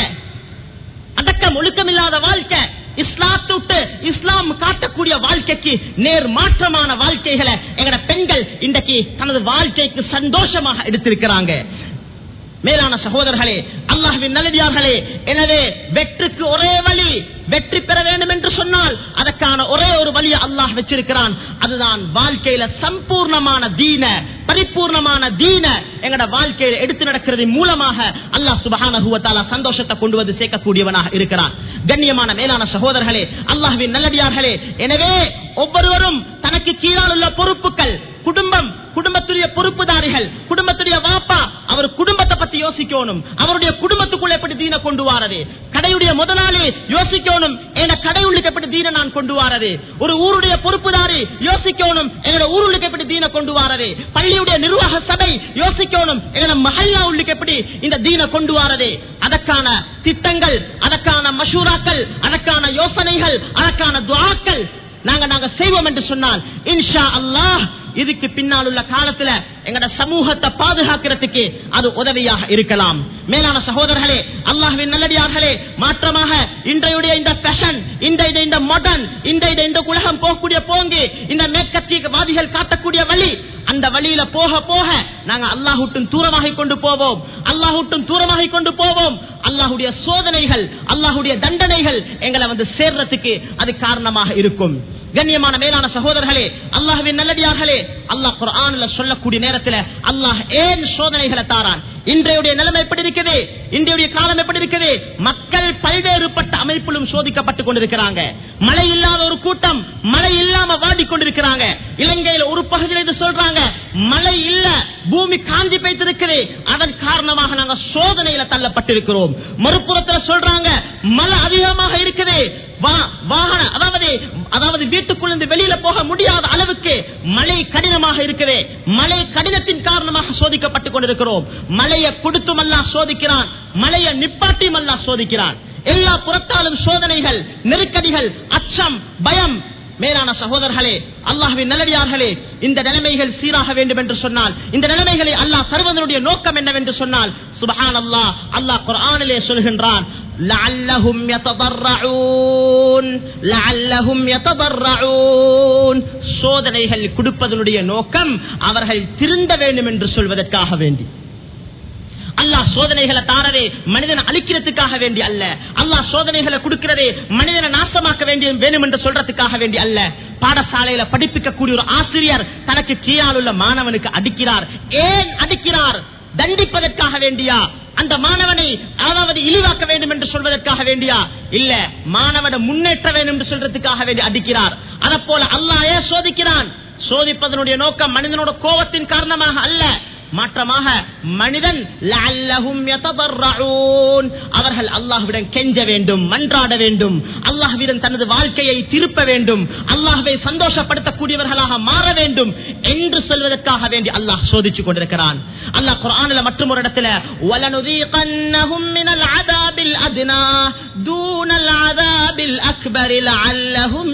அடக்கம் ஒழுக்கம் இல்லாத வாழ்க்கை இஸ்லாத்தை விட்டு இஸ்லாம் காட்டக்கூடிய வாழ்க்கைக்கு நேர் மாற்றமான வாழ்க்கைகளை எங்கட பெண்கள் இன்றைக்கு தனது வாழ்க்கைக்கு சந்தோஷமாக எடுத்திருக்கிறாங்க மேலான சகோதரர்களே அல்லாஹ்வின் நல்லடியார்களே எனவே வெற்றிக்கு ஒரே வழி வெற்றி பெற வேண்டும் என்று சொன்னால் அதற்கான ஒரே ஒரு வழியை அல்லாஹ் வச்சிருக்கிறான் அதுதான் வாழ்க்கையில சம்பூர்ணமான தீன பரிபூர்ணமான தீன எங்கட வாழ்க்கையில எடுத்து நடக்கிறது மூலமாக அல்லாஹ் சுபஹானஹுவத்தாலா சந்தோஷத்தை கொண்டு வந்து சேர்க்கக்கூடியவனாக இருக்கிறான் கண்ணியமான மேலான சகோதரர்களே அல்லாஹ்வின் நல்லடியார்களே எனவே ஒவ்வொருவரும் தனக்கு கீழால் உள்ள பொறுப்புகள் குடும்பம் குடும்பத்துடைய பொறுப்புதாரிகள் குடும்பத்துடைய வாப்பா அவர் குடும்பத்தை பத்தி யோசிக்கணும் அவருடைய குடும்பத்துக்குள்ள எப்படி தீன கொண்டு வாரது கடையுடைய முதலாளி யோசிக்கணும் என கடை உள்ளுக்கு எப்படி தீன நான் கொண்டு வாரது ஒரு ஊருடைய பொறுப்புதாரி யோசிக்கணும் எங்களோட ஊருளுக்கு எப்படி தீன கொண்டு வாரது பள்ளியுடைய நிர்வாக சபை யோசிக்கணும் எங்களோட மஹல்லா உள்ளுக்கு எப்படி இந்த தீன கொண்டு வாரது அதற்கான திட்டங்கள் அதற்கான மஷூராக்கள் அதற்கான யோசனைகள் அதற்கான துவாக்கள் நாங்க நாங்க செய்வோம் என்று சொன்னால் இன்ஷா அல்லாஹ் இதுக்கு பின்னால் உள்ள காலத்துல எங்கட சமூகத்தை பாதுகாக்கிறதுக்கு அது உதவியாக இருக்கலாம் மேலான சகோதரர்களே அல்லாஹ்வின் நல்லடியார்களே மாற்றமாக இன்றையுடைய இந்த ஃபேஷன் இந்த இந்த- இந்த மாடர்ன் இந்த இந்த- இந்த உலகம் போகக்கூடிய போங்கு இந்த மேற்கத்தியவாதிகள் காட்டக்கூடிய வழி அந்த வழியில போக போக நாங்க அல்லாஹுட்டும் தூரமாக கொண்டு போவோம் அல்லாஹுட்டும் தூரமாக கொண்டு போவோம் அல்லாஹுடைய சோதனைகள் அல்லாஹுடைய தண்டனைகள் எங்களை வந்து சேர்றதுக்கு அது காரணமாக இருக்கும் கண்ணியமான மேலான சகோதரர்களே அல்லாஹ்வின் நல்லடியார்களே அல்லாஹ் குர்ஆன்ல சொல்லக்கூடிய நேரத்துல அல்லாஹ் ஏன் சோதனைகளை தாரான் இன்றைய நிலைமை எப்படி இருக்குது இன்றைய காலம் எப்படி இருக்குது மக்கள் பல்வேறுபட்ட அமைப்பிலும் சோதிக்கப்பட்டுக் கொண்டிருக்கிறாங்க மழை இல்லாத ஒரு கூட்டம் மழை இல்லாம வாடிக்கொண்டிருக்கிறாங்க இலங்கையில் ஒரு பகுதியில் இது சொல்றாங்க மழை இல்ல பூமி காஞ்சி பெய்திருக்குது அதன் காரணமாக நாங்க சோதனையில தள்ளப்பட்டிருக்கிறோம் மறுபுறத்துல சொல்றாங்க மழை அதிகமாக இருக்குது வா- வாகன அதாவது அதாவது வீட்டுக்குள்ளிருந்து வெளியில போக முடியாத அளவுக்கு மழை கடினமாக இருக்குது மழை கடினத்தின் காரணமாக சோதிக்கப்பட்டுக் கொண்டிருக்கிறோம் மழையை கொடுத்தும் அல்லா சோதிக்கிறான் மழையை நிப்பாட்டியும் அல்லா சோதிக்கிறான் எல்லா புறத்தாலும் சோதனைகள் நெருக்கடிகள் அச்சம் பயம் மேலான சகோதரர்களே அல்லாஹ்வின் நல்லடியார்களே இந்த நிலைமைகள் சீராக வேண்டும் என்று சொன்னால் இந்த நிலைமைகளை அல்லாஹ் தருவதனுடைய நோக்கம் என்னவென்று சொன்னால் சுபஹான் அல்லாஹ் அல்லாஹ் குர்ஆனிலே சொல்கின்றான் لعلهم يتضرعون لعلهم يتضرعون சோதனைகள் கொடுப்பதனுடைய நோக்கம் அவர்கள் திருந்த வேண்டும் என்று சொல்வதற்காக வேண்டி அல்லாஹ் சோதனைகளை தாரதே மனிதனை அழிக்கிறதுக்காக வேண்டி அல்ல அல்லாஹ் சோதனைகளை கொடுக்கிறதே மனிதனை நாசமாக்க வேண்டிய வேணும் என்று சொல்றதுக்காக வேண்டி அல்ல பாடசாலையில படிப்பிக்கக்கூடிய ஒரு ஆசிரியர் தனக்கு கீழால் உள்ள மாணவனுக்கு அடிக்கிறார் ஏன் அடிக்கிறார் தண்டிப்பதற்காக வேண்டியா அந்த மாணவனை அதாவது இழிவாக்க வேண்டும் என்று சொல்வதற்காக வேண்டியா இல்ல மாணவனை முன்னேற்ற வேண்டும் என்று சொல்றதுக்காக வேண்டி அடிக்கிறார் அதை போல அல்லாஹ் ஏன் சோதிக்கிறான் சோதிப்பதனுடைய நோக்கம் மனிதனோட கோபத்தின் காரணமாக அல்ல மாற்றமாக மனிதன் லஅல்லஹும் யததர்ரஊன் அவர்கள் அல்லாஹ்விடம் கெஞ்ச வேண்டும் மன்றாட வேண்டும் அல்லாஹ்விடம் தனது வாழ்க்கையை திருப்ப வேண்டும் அல்லாஹ்வை சந்தோஷப்படுத்தக்கூடியவர்களாக மாற வேண்டும் என்று சொல்வதற்காக வேண்டி அல்லாஹ் சோதித்துக் கொண்டிருக்கிறான் அல்லாஹ் குர்ஆனில் மற்றும் ஒரு இடத்துல வலனுதீகன்னஹும் மினல் அதாபில் அத்னா தூனல் அதாபில் அக்பர் லஅல்லஹும்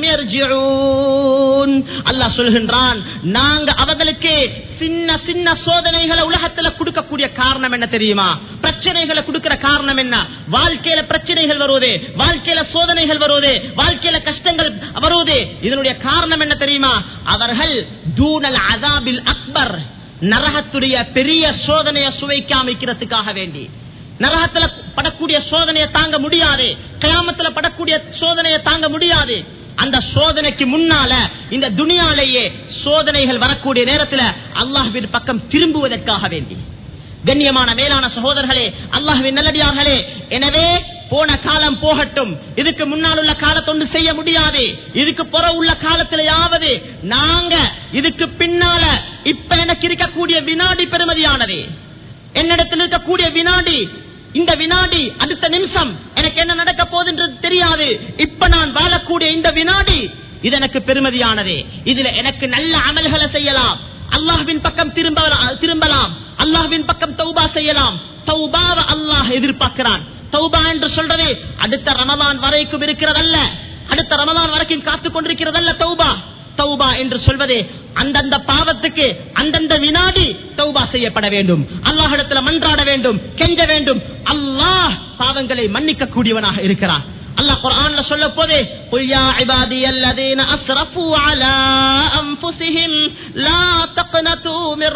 யர்ஜிஊன் அல்லாஹ் சொல்கின்றான் நாங்க அவர்களுக்கு சின்ன சின்ன சோதனைகளை உலகத்துல கொடுக்கக்கூடிய காரணம் என்ன தெரியுமா பிரச்சனைகளை கொடுக்கிற காரணம் என்ன வாழ்க்கையில பிரச்சனைகள் வருவது வாழ்க்கையில சோதனைகள் வருவது வாழ்க்கையில கஷ்டங்கள் வருவது இதனுடைய காரணம் என்ன தெரியுமா அவர்கள் தூணல் அதாபில் அக்பர் நரகத்துடைய பெரிய சோதனையை சுவைக்காமிக்கிறதுக்காக வேண்டி நரகத்துல படக்கூடிய சோதனையை தாங்க முடியாது கயாமத்துல படக்கூடிய சோதனையை தாங்க முடியாது அந்த சோதனைக்கு முன்னால இந்த துனியாலேயே சோதனைகள் வரக்கூடிய நேரத்துல அல்லாஹ்வின் பக்கம் திரும்புவதற்காக வேண்டி கண்ணியமான மேலான சகோதரர்களே அல்லாஹ்வின் நல்லடியார்களே எனவே போன காலம் போகட்டும் இதுக்கு முன்னால் உள்ள காலத்தொண்டு செய்ய முடியாது இதுக்கு புற உள்ள காலத்திலேயாவது நாங்க இதுக்கு பின்னால இப்ப எனக்கு இருக்கக்கூடிய வினாடி பெருமதியானது என்னிடத்தில் இருக்கக்கூடிய வினாடி இந்த வினாடி அடுத்த நிமிஷம் எனக்கு என்ன நடக்க போகுதுன்றது தெரியாது இப்ப நான் வாழக்கூடிய இந்த வினாடி இது எனக்கு பெருமதியானது இதுல எனக்கு நல்ல அமல்களை செய்யலாம் அல்லாஹ்வின் பக்கம் திரும்ப திரும்பலாம் அல்லாஹ்வின் பக்கம் தௌபா செய்யலாம் தௌபாவை அல்லாஹ் எதிர்பார்க்கிறான் தௌபா என்று சொல்றது அடுத்த ரமலான் வரைக்கும் இருக்கிறதல்ல அடுத்த ரமலான் வரைக்கும் காத்துக் கொண்டிருக்கிறதல்ல தௌபா தௌபா என்று சொல்வது அந்தந்த பாவத்துக்கு அந்தந்த வினாடி தௌபா செய்யப்பட வேண்டும் அல்லாஹிடத்துல மன்றாட வேண்டும் கெஞ்ச வேண்டும் அல்லாஹ் பாவங்களை மன்னிக்க கூடியவனாக இருக்கிறான் அல்லாஹ் குர்ஆன்ல சொல்ல போதே குல் யா இபாதியல்லதீன அஸ்ரஃபு அலா அன்ஃபுஸிஹிம் லா தக்னது மிர்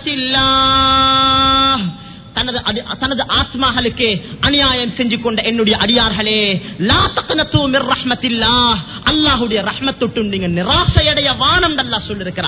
ரஹ்மத்தில்லாஹ் தனது அடி- தனது ஆத்மாகளுக்கு அநியாயம் செஞ்சு கொண்ட என்னுடைய அடியார்களே லா தக்னது மிர் ரஹ்மத்தில்லாஹ் அல்லாஹ்வுடைய ரஹ்மத்தொட்டு நீங்க நிராசையடைய வானம் அல்லாஹ் சொல்லிருக்கிறார்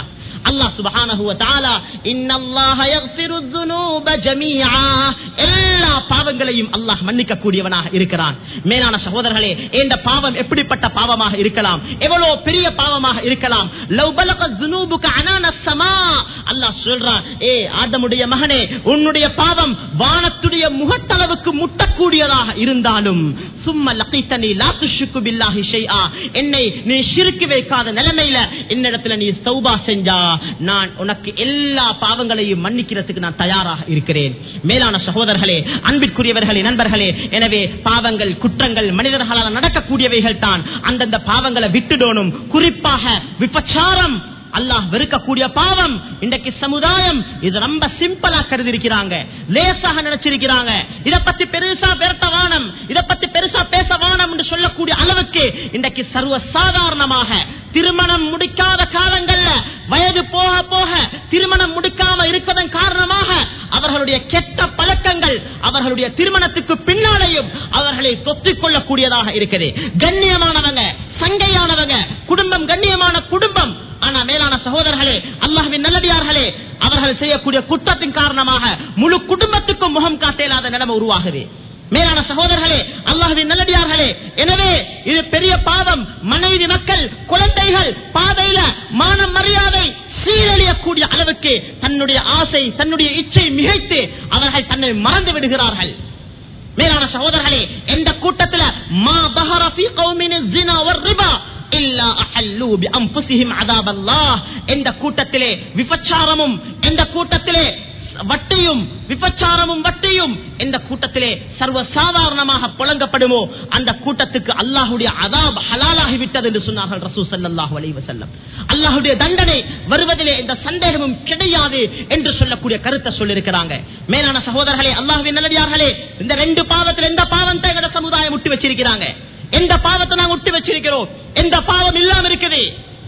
அல்லாஹ் சுப்ஹானஹு வ தஆலா இன்னல்லாஹ யக்ஃபிரு ذுனூப ஜமீஆ எல்லா பாவங்களையும் அல்லாஹ் மன்னிக்க கூடியவனாக இருக்கிறான் மேலான சகோதரர்களே இந்த பாவம் எப்படிப்பட்ட பாவமாக இருக்கலாம் எவ்வளவு பெரிய பாவமாக இருக்கலாம் லவ் பலக ذுனூபுக அனான ஸமா அல்லாஹ் சொல்றான் ஏ ஆதமுடைய மகனே உன்னுடைய பாவம் வானத்துடைய முகத்தளவுக்கு முட்டக்கூடியதாக இருந்தாலும் சும்ம லகீத்தனி லா துஷ்ரிக்கு பில்லாஹி ஷைஆ என்னை நீ ஷிர்க் வைக்காத நிலைமையில என்னிடத்துல நீ தௌபா செஞ்சா நான் உனக்கு எல்லா பாவங்களையும் மன்னிக்கிறதுக்கு நான் தயாராக இருக்கிறேன் மேலான சகோதரர்களே அன்பிற்குரியவர்களே நண்பர்களே எனவே பாவங்கள் குற்றங்கள் மனிதர்களால் நடக்கக்கூடியவைகள் தான் அந்தந்த பாவங்களை விட்டுடணும் குறிப்பாக விபச்சாரம் அல்லாஹ் வெறுக்கக்கூடிய பாவம் இன்றைக்கு சமுதாயம் இது ரொம்ப சிம்பிளா கருதி இருக்கிறாங்க லேசாக நினைச்சிருக்கிறாங்க இத பத்தி பெருசா பெருட்ட வானம் இத பத்தி பெருசா பேச வானம் என்று சொல்லக்கூடிய அளவுக்கு இன்றைக்கு சர்வ சாதாரணமாக திருமணம் முடிக்காத காலங்கள்ல வயது போக போக திருமணம் முடிக்காம இருப்பதன் காரணமாக அவர்களுடைய கெட்ட பழக்கங்கள் அவர்களுடைய திருமணத்துக்கு பின்னாலேயும் அவர்களை தொத்திக் கொள்ளக்கூடியதாக இருக்குது கண்ணியமானவங்க சங்கையானவங்க குடும்பம் கண்ணியமான குடும்பம் ஆனா மேலான சகோதரர்களே அல்லாஹ்வின் நல்லடியார்களே அவர்கள் செய்யக்கூடிய குற்றத்தின் காரணமாக முழு குடும்பத்துக்கும் முகம் காட்டேலாத நிலைமை உருவாகுது மேலான சகோதரர்களே அல்லாஹ்வின் நல்லடியார்களே எனவே இது பெரிய பாவம் மனைவி மக்கள் குழந்தைகள் பாதையில மானம் மரியாதை சீரழியக்கூடிய அளவுக்கு தன்னுடைய ஆசை தன்னுடைய இச்சை மிகைத்து அவர்கள் தன்னை மறந்து விடுகிறார்கள் மேலான சகோதரர்களே எந்த கூட்டத்தில் மா பஹர ஃபீ கௌமின் ஸினா வர்ரிபா இல்லா அஹல்லு பிஅன்ஃபுஸிஹிம் அதாபல்லாஹ் எந்த கூட்டத்திலே விபச்சாரமும் எந்த கூட்டத்திலே வட்டியும் விபச்சாரமும் வட்டியும் எந்த கூட்டத்திலே சர்வ சாதாரணமாக புழங்கப்படுமோ அந்த கூட்டத்துக்கு அல்லாஹுடைய அதாப் ஹலாலாகி விட்டது என்று சொன்னார்கள் ரசூ சல்லாஹூ அலைஹி வஸல்லம் அல்லாஹுடைய தண்டனை வருவதிலே எந்த சந்தேகமும் கிடையாது என்று சொல்லக்கூடிய கருத்தை சொல்லியிருக்கிறாங்க மேலான சகோதரர்களே அல்லாஹுவின் நல்லடியார்களே இந்த ரெண்டு பாவத்தில் எந்த பாவத்தை எங்கட சமுதாயம் விட்டு வச்சிருக்கிறாங்க எந்த பாவத்தை நாங்க விட்டு வச்சிருக்கிறோம் எந்த பாவம் இல்லாம இருக்குது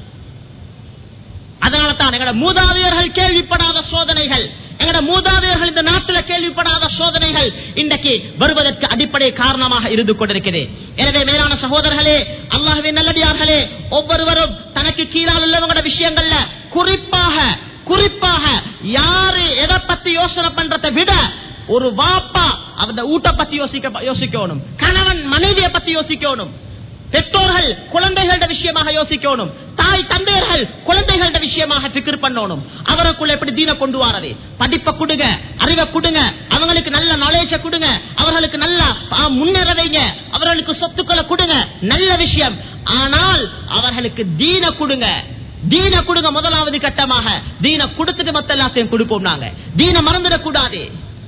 அதனால தான் எங்கட மூதாதையர்கள் கேள்விப்படாத சோதனைகள் எங்கட மூதாதையர்கள் இந்த நாட்டில் கேள்விப்படாத சோதனைகள் இன்றைக்கு வருவதற்கு அடிப்படை காரணமாக இருந்து கொண்டிருக்கிறது எனவே மேலான சகோதரர்களே அல்லாஹ்வின் நல்லடியார்களே ஒவ்வொருவரும் தனக்கு கீழால் உள்ளவங்களோட விஷயங்கள்ல குறிப்பாக குறிப்பாக யாரு எதை பத்தி யோசனை பண்றதை விட ஒரு வாப்பா அந்த ஊட்ட பத்தி யோசிக்க யோசிக்கணும் கணவன் மனைவியை பத்தி யோசிக்கணும் பெற்றோர்கள் குழந்தைகளோட விஷயமாக யோசிக்கணும் தாய் தந்தையர்கள் குழந்தைகளோட விஷயமாக பிக்கர் பண்ணணும் அவருக்குள்ள எப்படி தீன கொண்டு வரது படிப்பை கொடுங்க அறிவை கொடுங்க அவங்களுக்கு நல்ல நாலேஜ கொடுங்க அவர்களுக்கு நல்ல ஆ, முன்னேற வைங்க அவர்களுக்கு சொத்துக்களை கொடுங்க நல்ல விஷயம் ஆனால் அவர்களுக்கு தீன கொடுங்க தீன கொடுங்க முதலாவது கட்டமாக தீன கொடுத்துட்டு மத்த எல்லாத்தையும் கொடுப்போம் நாங்க தீன மறந்துடக்கூடாது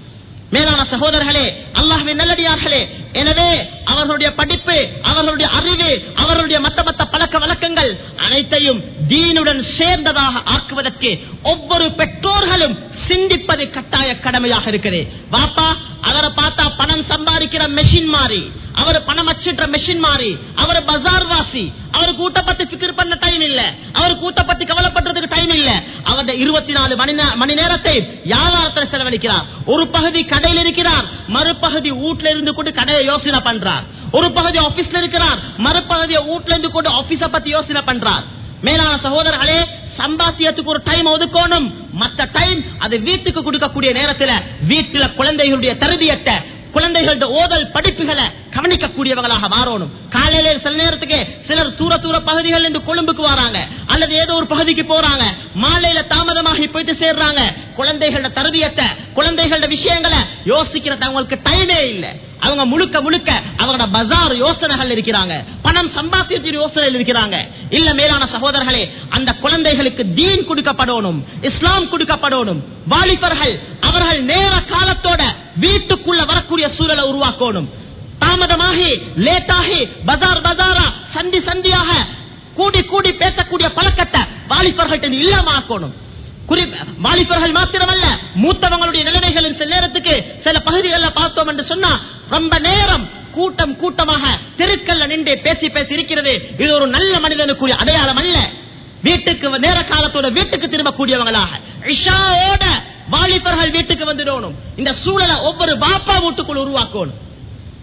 மேலான சகோதரர்களே அல்லாஹ்வின் நல்லடியார்களே எனவே அவர்களுடைய படிப்பு அவர்களுடைய அறிவு அவர்களுடைய மத்த மத்த பழக்க வழக்கங்கள் அனைத்தையும் தீனுடன் சேர்ந்ததாக ஆக்குவதற்கு ஒவ்வொரு பெற்றோர்களும் சிந்திப்பது கட்டாய கடமையாக இருக்குது வாப்பா அவரை பார்த்தா பணம் சம்பாதிக்கிற மெஷின் மாறி அவர் பணம் அச்சிடுற மெஷின் மாறி அவர் பஜார் வாசி அவர் கூட்ட பத்தி பிக்கர் பண்ண டைம் இல்ல அவர் கூட்ட பத்தி கவலைப்படுறதுக்கு டைம் இல்ல அவருடைய இருபத்தி நாலு மணி நே- மணி நேரத்தை வியாபாரத்தில் செலவழிக்கிறார் ஒரு பகுதி கடையில் இருக்கிறார் மறுபகுதி வீட்டுல இருந்து கொண்டு கடையை யோசனை பண்றார் ஒரு பகுதி ஆபீஸ்ல இருக்கிறார் மறுபகுதியை வீட்டுல இருந்து கொண்டு ஆபீஸ பத்தி யோசனை பண்றார் மேலான சகோதரர்களே சம்பாத்தியத்துக்கு ஒரு டைம் ஒதுக்கணும் மத்த டைம் அது வீட்டுக்கு கொடுக்கக்கூடிய நேரத்துல வீட்டுல குழந்தைகளுடைய தருவியத்தை குழந்தைகளோட ஓதல் படிப்புகளை கவனிக்கக்கூடியவங்களாக மாறணும் காலையில சில நேரத்துக்கு சிலர் தூர தூர பகுதிகள் இருந்து கொழும்புக்கு வராங்க அல்லது ஏதோ ஒரு பகுதிக்கு போறாங்க மாலையில தாமதமாகி போயிட்டு சேர்றாங்க குழந்தைகளோட தருவியத்தை குழந்தைகளோட விஷயங்களை யோசிக்கிறது அவங்களுக்கு டைமே இல்லை அவங்க முழுக்க முழுக்க அவங்களோட பஜார் யோசனைகள் இருக்கிறாங்க பணம் சம்பாத்தியத்தின் யோசனையில் இருக்கிறாங்க இல்ல மேலான சகோதரர்களே அந்த குழந்தைகளுக்கு தீன் கொடுக்கப்படணும் இஸ்லாம் கொடுக்கப்படணும் வாலிபர்கள் அவர்கள் நேர காலத்தோட வீட்டுக்குள்ள வரக்கூடிய சூழலை உருவாக்கணும் தாமதமாகி லேட்டாகி பஜார் பஜாரா சந்தி சந்தியாக கூடி கூடி பேசக்கூடிய பழக்கத்தை வாலிபர்கள்ட்ட இல்லாமக்கணும் குறி- வாலிபர்கள் மாத்திரமல்ல மூத்தவங்களுடைய நிலைமைகளின் சில நேரத்துக்கு சில பகுதிகளில் பார்த்தோம் என்று சொன்னா ரொம்ப நேரம் கூட்டம் கூட்டமாக தெருக்கல்ல நின்று பேசி பேசி இருக்கிறது இது ஒரு நல்ல மனிதனுக்குரிய அடையாளம் அல்ல வீட்டுக்கு நேர காலத்தோட வீட்டுக்கு திரும்பக்கூடியவங்களாக இஷாவோட வாலிபர்கள் வீட்டுக்கு வந்துடணும் இந்த சூழலை ஒவ்வொரு பாப்பா வீட்டுக்குள் உருவாக்கணும்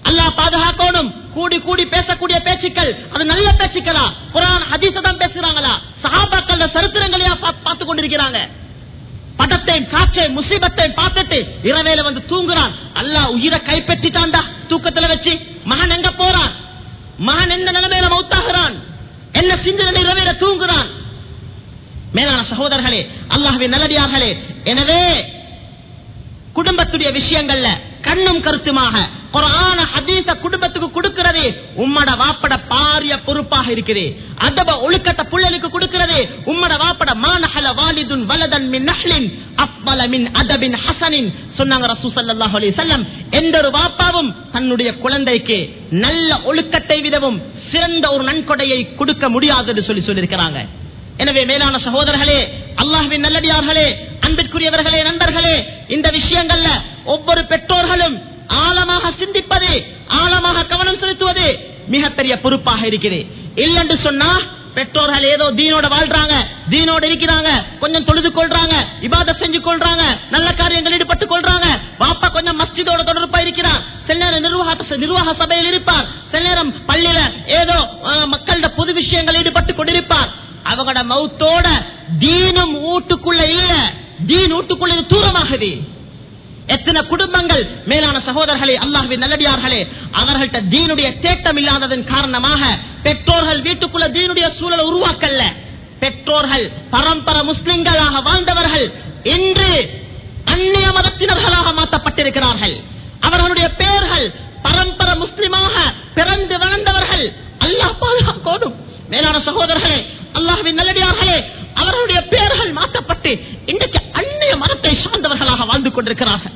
அல்லாஹ் பாதுகாக்கணும் கூடி கூடி பேசக்கூடிய பேச்சுக்கள் அது நல்ல பேச்சுக்களா குரான் ஹதீஸ தான் பேசுறாங்களா சஹாபாக்கள் சரித்திரங்களையா பா- பார்த்து கொண்டிருக்கிறாங்க படத்தையும் காற்றையும் முசீபத்தையும் பார்த்துட்டு இரவேல வந்து தூங்குறான் அல்லாஹ் உயிரை கைப்பற்றிட்டான்டா தூக்கத்துல வச்சு மகன் எங்க போறான் மகன் எந்த நிலைமையில மௌத்தாகிறான் என்ன சிந்தனை இரவேல தூங்குறான் மேலான சகோதரர்களே அல்லாஹ்வின் நல்லடியார்களே எனவே குடும்பத்துடைய விஷயங்கள்ல கண்ணும் கருத்துமாக குரான ஹதீஸ குடும்பத்துக்கு கொடுக்கிறது உம்மட வாப்பட பாரிய பொறுப்பாக இருக்குது அதப ஒழுக்கத்தை புள்ளலுக்கு கொடுக்கிறது உம்மட வாப்பட மானஹல வாலிதுன் வலதன் மின் நஹ்லின் அஃபல மின் அதபின் ஹசனின் சொன்னாங்க ரசூ ஸல்லல்லாஹு அலைஹி வஸல்லம் எந்த ஒரு வாப்பாவும் தன்னுடைய குழந்தைக்கு நல்ல ஒழுக்கத்தை விடவும் சிறந்த ஒரு நன்கொடையை கொடுக்க முடியாது என்று சொல்லி சொல்லியிருக்கிறாங்க எனவே மேலான சகோதரர்களே அல்லாஹ்வின் நல்லடியார்களே அன்பிற்குரியவர்களே நண்பர்களே இந்த விஷயங்கள்ல ஒவ்வொரு பெற்றோர்களும் ஆழமாக சிந்திப்பது ஆழமாக கவனம் செலுத்துவது மிகப்பெரிய பொறுப்பாக இருக்குது இல்லைன்னு சொன்னா பெற்றோர்கள் ஏதோ தீனோட வாழ்றாங்க தீனோட இருக்கிறாங்க கொஞ்சம் தொழுது கொள்றாங்க இபாத செஞ்சு கொள்றாங்க நல்ல காரியங்கள் ஈடுபட்டு கொள்றாங்க பாப்பா கொஞ்சம் மஸ்ஜிதோட தொடர்பா இருக்கிறார் சில நேரம் நிர்வாக நிர்வாக சபையில் இருப்பார் சில நேரம் பள்ளியில ஏதோ அஹ், மக்களோட பொது விஷயங்கள் ஈடுபட்டு கொண்டிருப்பார் அவங்களோட மௌத்தோட தீனும் வீட்டுக்குள்ள இல்ல தீன் வீட்டுக்குள்ள இது தூரமாகுது எத்தனை குடும்பங்கள் மேலான சகோதரர்களே அல்லாஹ்வின் நல்லடியார்களே அவர்கள்ட்ட தீனுடைய தேட்டம் இல்லாததன் காரணமாக பெற்றோர்கள் வீட்டுக்குள்ள தீனுடைய சூழலை உருவாக்கல்ல பெற்றோர்கள் பரம்பரை முஸ்லிம்களாக வாழ்ந்தவர்கள் இன்று அந்நிய மதத்தினர்களாக மாற்றப்பட்டிருக்கிறார்கள் அவர்களுடைய பெயர்கள் பரம்பரை முஸ்லிமாக பிறந்து வளர்ந்தவர்கள் அல்லாஹ் பாதுகாக்கோடும் மேலான சகோதரர்களே அல்லாஹ்வின் நல்லடியார்களே அவர்களுடைய பெயர்கள் மாற்றப்பட்டு இன்றைக்கு அந்நிய மதத்தை சார்ந்தவர்களாக வாழ்ந்து கொண்டிருக்கிறார்கள்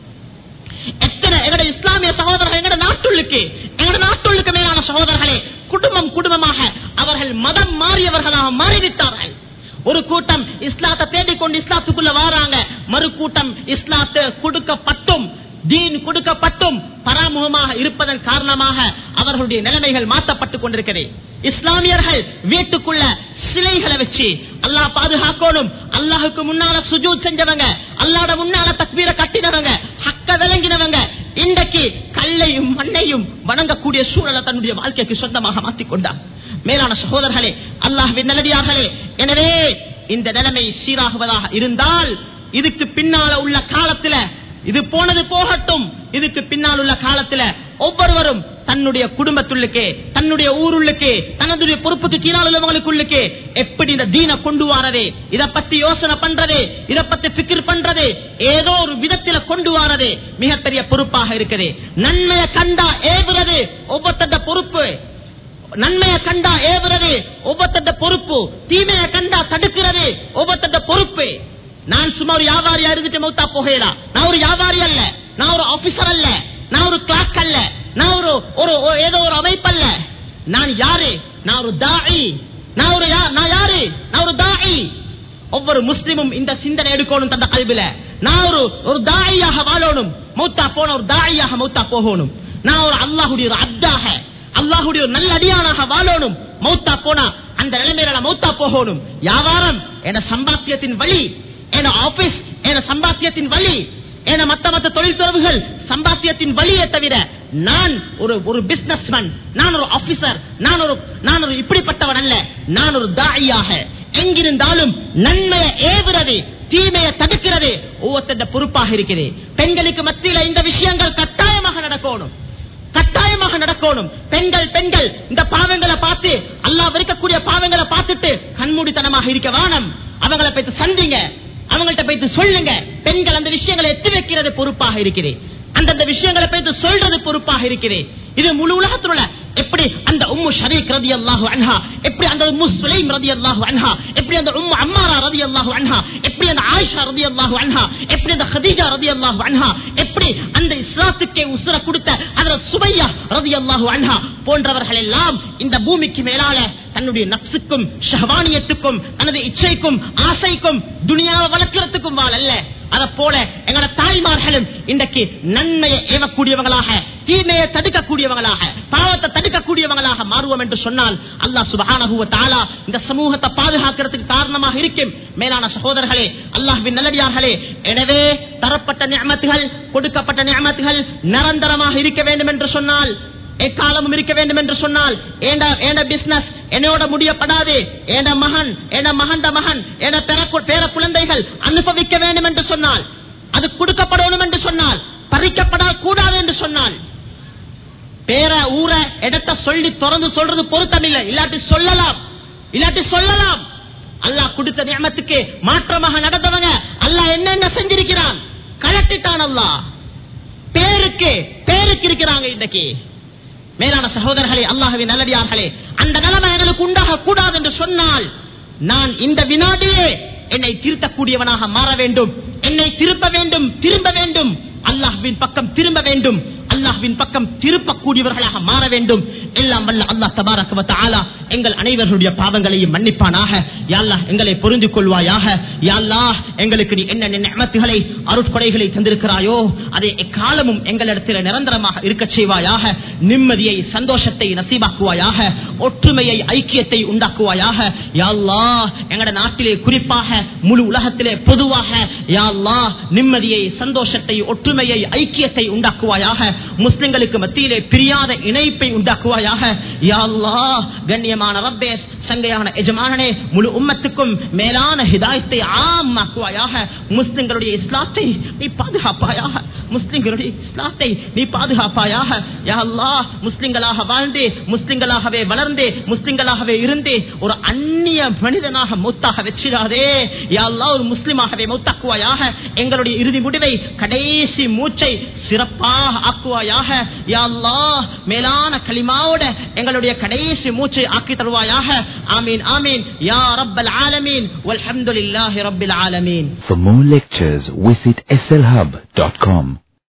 எத்தனை எங்களுடைய இஸ்லாமிய சகோதரர்கள் எங்களுடைய நாட்டுள்ளுக்கு எங்களுடைய நாட்டுள்ளுக்கு மேலான சகோதரர்களே குடும்பம் குடும்பமாக அவர்கள் மதம் மாறியவர்களாக மாறிவிட்டார்கள் ஒரு கூட்டம் இஸ்லாத்தை தேடிக்கொண்டு இஸ்லாத்துக்குள்ள வாராங்க மறு கூட்டம் இஸ்லாத்தை கொடுக்கப்பட்டும் தீன் கொடுக்கப்பட்டும் பராமுகமாக இருப்பதன் காரணமாக அவர்களுடைய நிலைமைகள் மாற்றப்பட்டுக் கொண்டிருக்கிறது இஸ்லாமியர்கள் வீட்டுக்குள்ள சிலைகளை வச்சு அல்லாஹ் பாதுகாக்கணும் அல்லாஹுக்கு முன்னால சுஜூத் செஞ்சவங்க அல்லாட முன்னால தக்பீரை கட்டினவங்க ஹக்க விளங்கினவங்க இன்றைக்கு கல்லையும் மண்ணையும் வணங்கக்கூடிய சூழலை தன்னுடைய வாழ்க்கைக்கு சொந்தமாக மாற்றிக் கொண்டார் மேலான சகோதரர்களே அல்லாஹ்வின் நல்லடியார்களே எனவே இந்த நிலைமை சீராகுவதாக இருந்தால் இதுக்கு பின்னால உள்ள காலத்துல இது போனது போகட்டும் இதுக்கு பின்னால் உள்ள காலத்துல ஒவ்வொருவரும் தன்னுடைய குடும்பத்துள்ளுக்கு தன்னுடைய ஊருள்ளுக்கு தன்னுடைய பொறுப்புக்கு கீழால் உள்ளவங்களுக்குள்ளுக்கு எப்படி இந்த தீன கொண்டு வாரது இத பத்தி யோசனை பண்றது இத பத்தி பிக்கிர் பண்றது ஏதோ ஒரு விதத்தில கொண்டு வாரது மிகப்பெரிய பொறுப்பாக இருக்குது நன்மையை கண்டா ஏவுறது ஒவ்வொருத்த பொறுப்பு நன்மையை கண்டா ஏவுறது ஒவ்வொருத்த பொறுப்பு தீமையை கண்டா தடுக்கிறது ஒவ்வொருத்த பொறுப்பு நான் சும்மா ஒரு வியாபாரியா இருந்துட்டு மௌத்தா போகலாம் நான் ஒரு வியாபாரி அல்ல நான் ஒரு ஆபீசர் அல்ல நான் ஒரு கிளாக் அல்ல நான் ஒரு ஒரு ஒரு- ஏதோ ஒரு அமைப்பு அல்ல நான் யாரு நான் ஒரு தாயி நான் ஒரு யா- நான் யாரு நான் ஒரு தாயி ஒவ்வொரு முஸ்லிமும் இந்த சிந்தனை எடுக்கணும் தந்த கல்வில நான் ஒரு ஒரு தாயாக வாழணும் மௌத்தா போன ஒரு தாயாக மௌத்தா போகணும் நான் ஒரு அல்லாஹுடைய ஒரு அத்தாக அல்லாஹுடைய ஒரு நல்ல அடியானாக வாழணும் மௌத்தா போனா அந்த நிலைமையில நான் மௌத்தா போகணும் வியாபாரம் என சம்பாத்தியத்தின் வழி என ஆபீஸ் என சம்பாத்தியத்தின் வழி என மத்த மத்த தொழில் தொடர்புகள் சம்பாத்தியத்தின் வழியை தவிர நான் ஒரு ஒரு பிசினஸ் நான் ஒரு ஆபீசர் நான் ஒரு நான் ஒரு இப்படிப்பட்டவன் அல்ல நான் ஒரு தாயாக எங்கிருந்தாலும் நன்மையை ஏவுறது தீமையை தடுக்கிறது ஒவ்வொருத்த பொறுப்பாக இருக்கிறது பெண்களுக்கு மத்தியில இந்த விஷயங்கள் கட்டாயமாக நடக்கணும் கட்டாயமாக நடக்கணும் பெண்கள் பெண்கள் இந்த பாவங்களை பார்த்து அல்லாஹ் வெறுக்கக்கூடிய பாவங்களை பார்த்துட்டு கண்மூடித்தனமாக இருக்க வானம் அவங்களை போய் சந்திங்க அவங்கள்ட்ட போய் சொல்லுங்க பெண்கள் அந்த விஷயங்களை எத்தி வைக்கிறது பொறுப்பாக இருக்குது அந்தந்த விஷயங்களை போய் சொல்றது பொறுப்பாக இருக்குது இது முழு உலகத்தில் உள்ள எப்படி அந்த உம்மு ஷரீக் ரதி அல்லாஹு அன்ஹா எப்படி அந்த உம்மு சுலைம் ரதி அல்லாஹு அன்ஹா எப்படி அந்த உம்மு அம்மாரா ரதி அல்லாஹு அன்ஹா எப்படி அந்த ஆயிஷா ரதி அல்லாஹு அன்ஹா எப்படி அந்த ஹதீஜா ரதி அல்லாஹு அன்ஹா எப்படி அந்த இஸ்லாத்துக்கே உசுர கொடுத்த அதுல சுபையா ரதி அல்லாஹு அன்ஹா போன்றவர்கள் எல்லாம் இந்த பூமிக்கு மேலால தன்னுடைய நப்சுக்கும் ஷஹவானியத்துக்கும் தனது இச்சைக்கும் ஆசைக்கும் துனியாவை வளர்க்கறதுக்கும் வாழல்ல அத போல எங்களோட தாய்மார்களும் இன்றைக்கு நன்மையை ஏவக்கூடியவங்களாக தீமையை தடுக்கக்கூடியவங்களாக பாவத்தை தடுக்கக்கூடியவங்களாக மாறுவோம் என்று சொன்னால் அல்லாஹ் சுபஹானஹு வ தஆலா இந்த சமூகத்தை பாதுகாக்கிறதுக்கு காரணமாக இருக்கும் மேலான சகோதரர்களே அல்லாஹ்வின் நல்லடியார்களே எனவே தரப்பட்ட நியமத்துகள் கொடுக்கப்பட்ட நியமத்துகள் நிரந்தரமாக இருக்க வேண்டும் என்று சொன்னால் எக்காலமும் இருக்க வேண்டும் என்று சொன்னால் ஏண்ட ஏண்ட பிசினஸ் என்னோட முடியப்படாது ஏண்ட மகன் ஏண்ட மகண்ட மகன் ஏண்ட பேர பேர குழந்தைகள் அனுபவிக்க வேண்டும் என்று சொன்னால் அது கொடுக்கப்படணும் என்று சொன்னால் பறிக்கப்படக்கூடாது என்று சொன்னால் பேர ஊர இடத்தை சொல்லி திறந்து சொல்றது பொருத்தமில்லை இல்லாட்டி சொல்லலாம் இல்லாட்டி சொல்லலாம் அல்லாஹ் கொடுத்த நியமத்துக்கு மாற்றமாக நடந்தவங்க அல்லாஹ் என்னென்ன செஞ்சிருக்கிறான் கலட்டிட்டான் அல்லாஹ் பேருக்கு பேருக்கு இருக்கிறாங்க இன்னைக்கு மேலான சகோதரர்களே அல்லாஹுவின் நல்லடியார்களே அந்த நிலைமை எங்களுக்கு உண்டாக கூடாது என்று சொன்னால் நான் இந்த வினாடியே என்னை திருத்தக்கூடியவனாக மாற வேண்டும் என்னை திருப்ப வேண்டும் திரும்ப வேண்டும் அல்லாஹ்வின் பக்கம் திரும்ப வேண்டும் அல்லாஹ்வின் பக்கம் திருப்பக்கூடியவர்களாக மாற வேண்டும் எல்லாம் வல்ல அல்லாஹ் தபாரக வ தஆலா எங்கள் அனைவர்களுடைய பாவங்களையும் மன்னிப்பானாக யா அல்லாஹ் எங்களை புரிந்து கொள்வாயாக யா அல்லாஹ் எங்களுக்கு நீ என்ன நியமத்துகளை அருட்கொடைகளை தந்திருக்கிறாயோ அதை எக்காலமும் எங்களிடத்தில் நிரந்தரமாக இருக்கச் செய்வாயாக நிம்மதியை சந்தோஷத்தை நசீபாக்குவாயாக ஒற்றுமையை ஐக்கியத்தை உண்டாக்குவாயாக யா அல்லாஹ் எங்கட நாட்டிலே குறிப்பாக முழு உலகத்திலே பொதுவாக யா அல்லாஹ் நிம்மதியை சந்தோஷத்தை ஒற்றுமையை ஐக்கியத்தை உண்டாக்குவாயாக முஸ்லிம்களுக்கு மத்தியிலே பிரியாத இணைப்பை உண்டாக்குவாயாக யா அல்லாஹ் கண்ணியமான ரப்பே சங்கையான எஜமானனே முழு உம்மத்துக்கும் மேலான ஹிதாயத்தை ஆமாக்குவாயாக முஸ்லிம்களுடைய இஸ்லாத்தை நீ பாதுகாப்பாயாக முஸ்லிம்களுடைய இஸ்லாத்தை நீ பாதுகாப்பாயாக யா அல்லாஹ் முஸ்லிம்களாக வாழ்ந்து முஸ்லிம்களாகவே வளர்ந்து முஸ்லிம்களாகவே இருந்து ஒரு அந்நிய மனிதனாக மௌத்தாக வச்சிடாதே யா அல்லாஹ் ஒரு முஸ்லிமாகவே மௌத்தாக்குவாயாக எங்களுடைய இறுதி முடிவை கடைசி மூச்சை சிறப்பாக ஆக்குவாயாக யா அல்லாஹ் மேலான களிமாவோட எங்களுடைய கடைசி மூச்சை ஆக்கி தருவாயாக ஆமீன் ஆமீன் யா ரப்பல் ஆலமீன் வல்ஹம்துலில்லாஹி ரப்பில் ஆலமீன் For more lectures, visit slhub.com.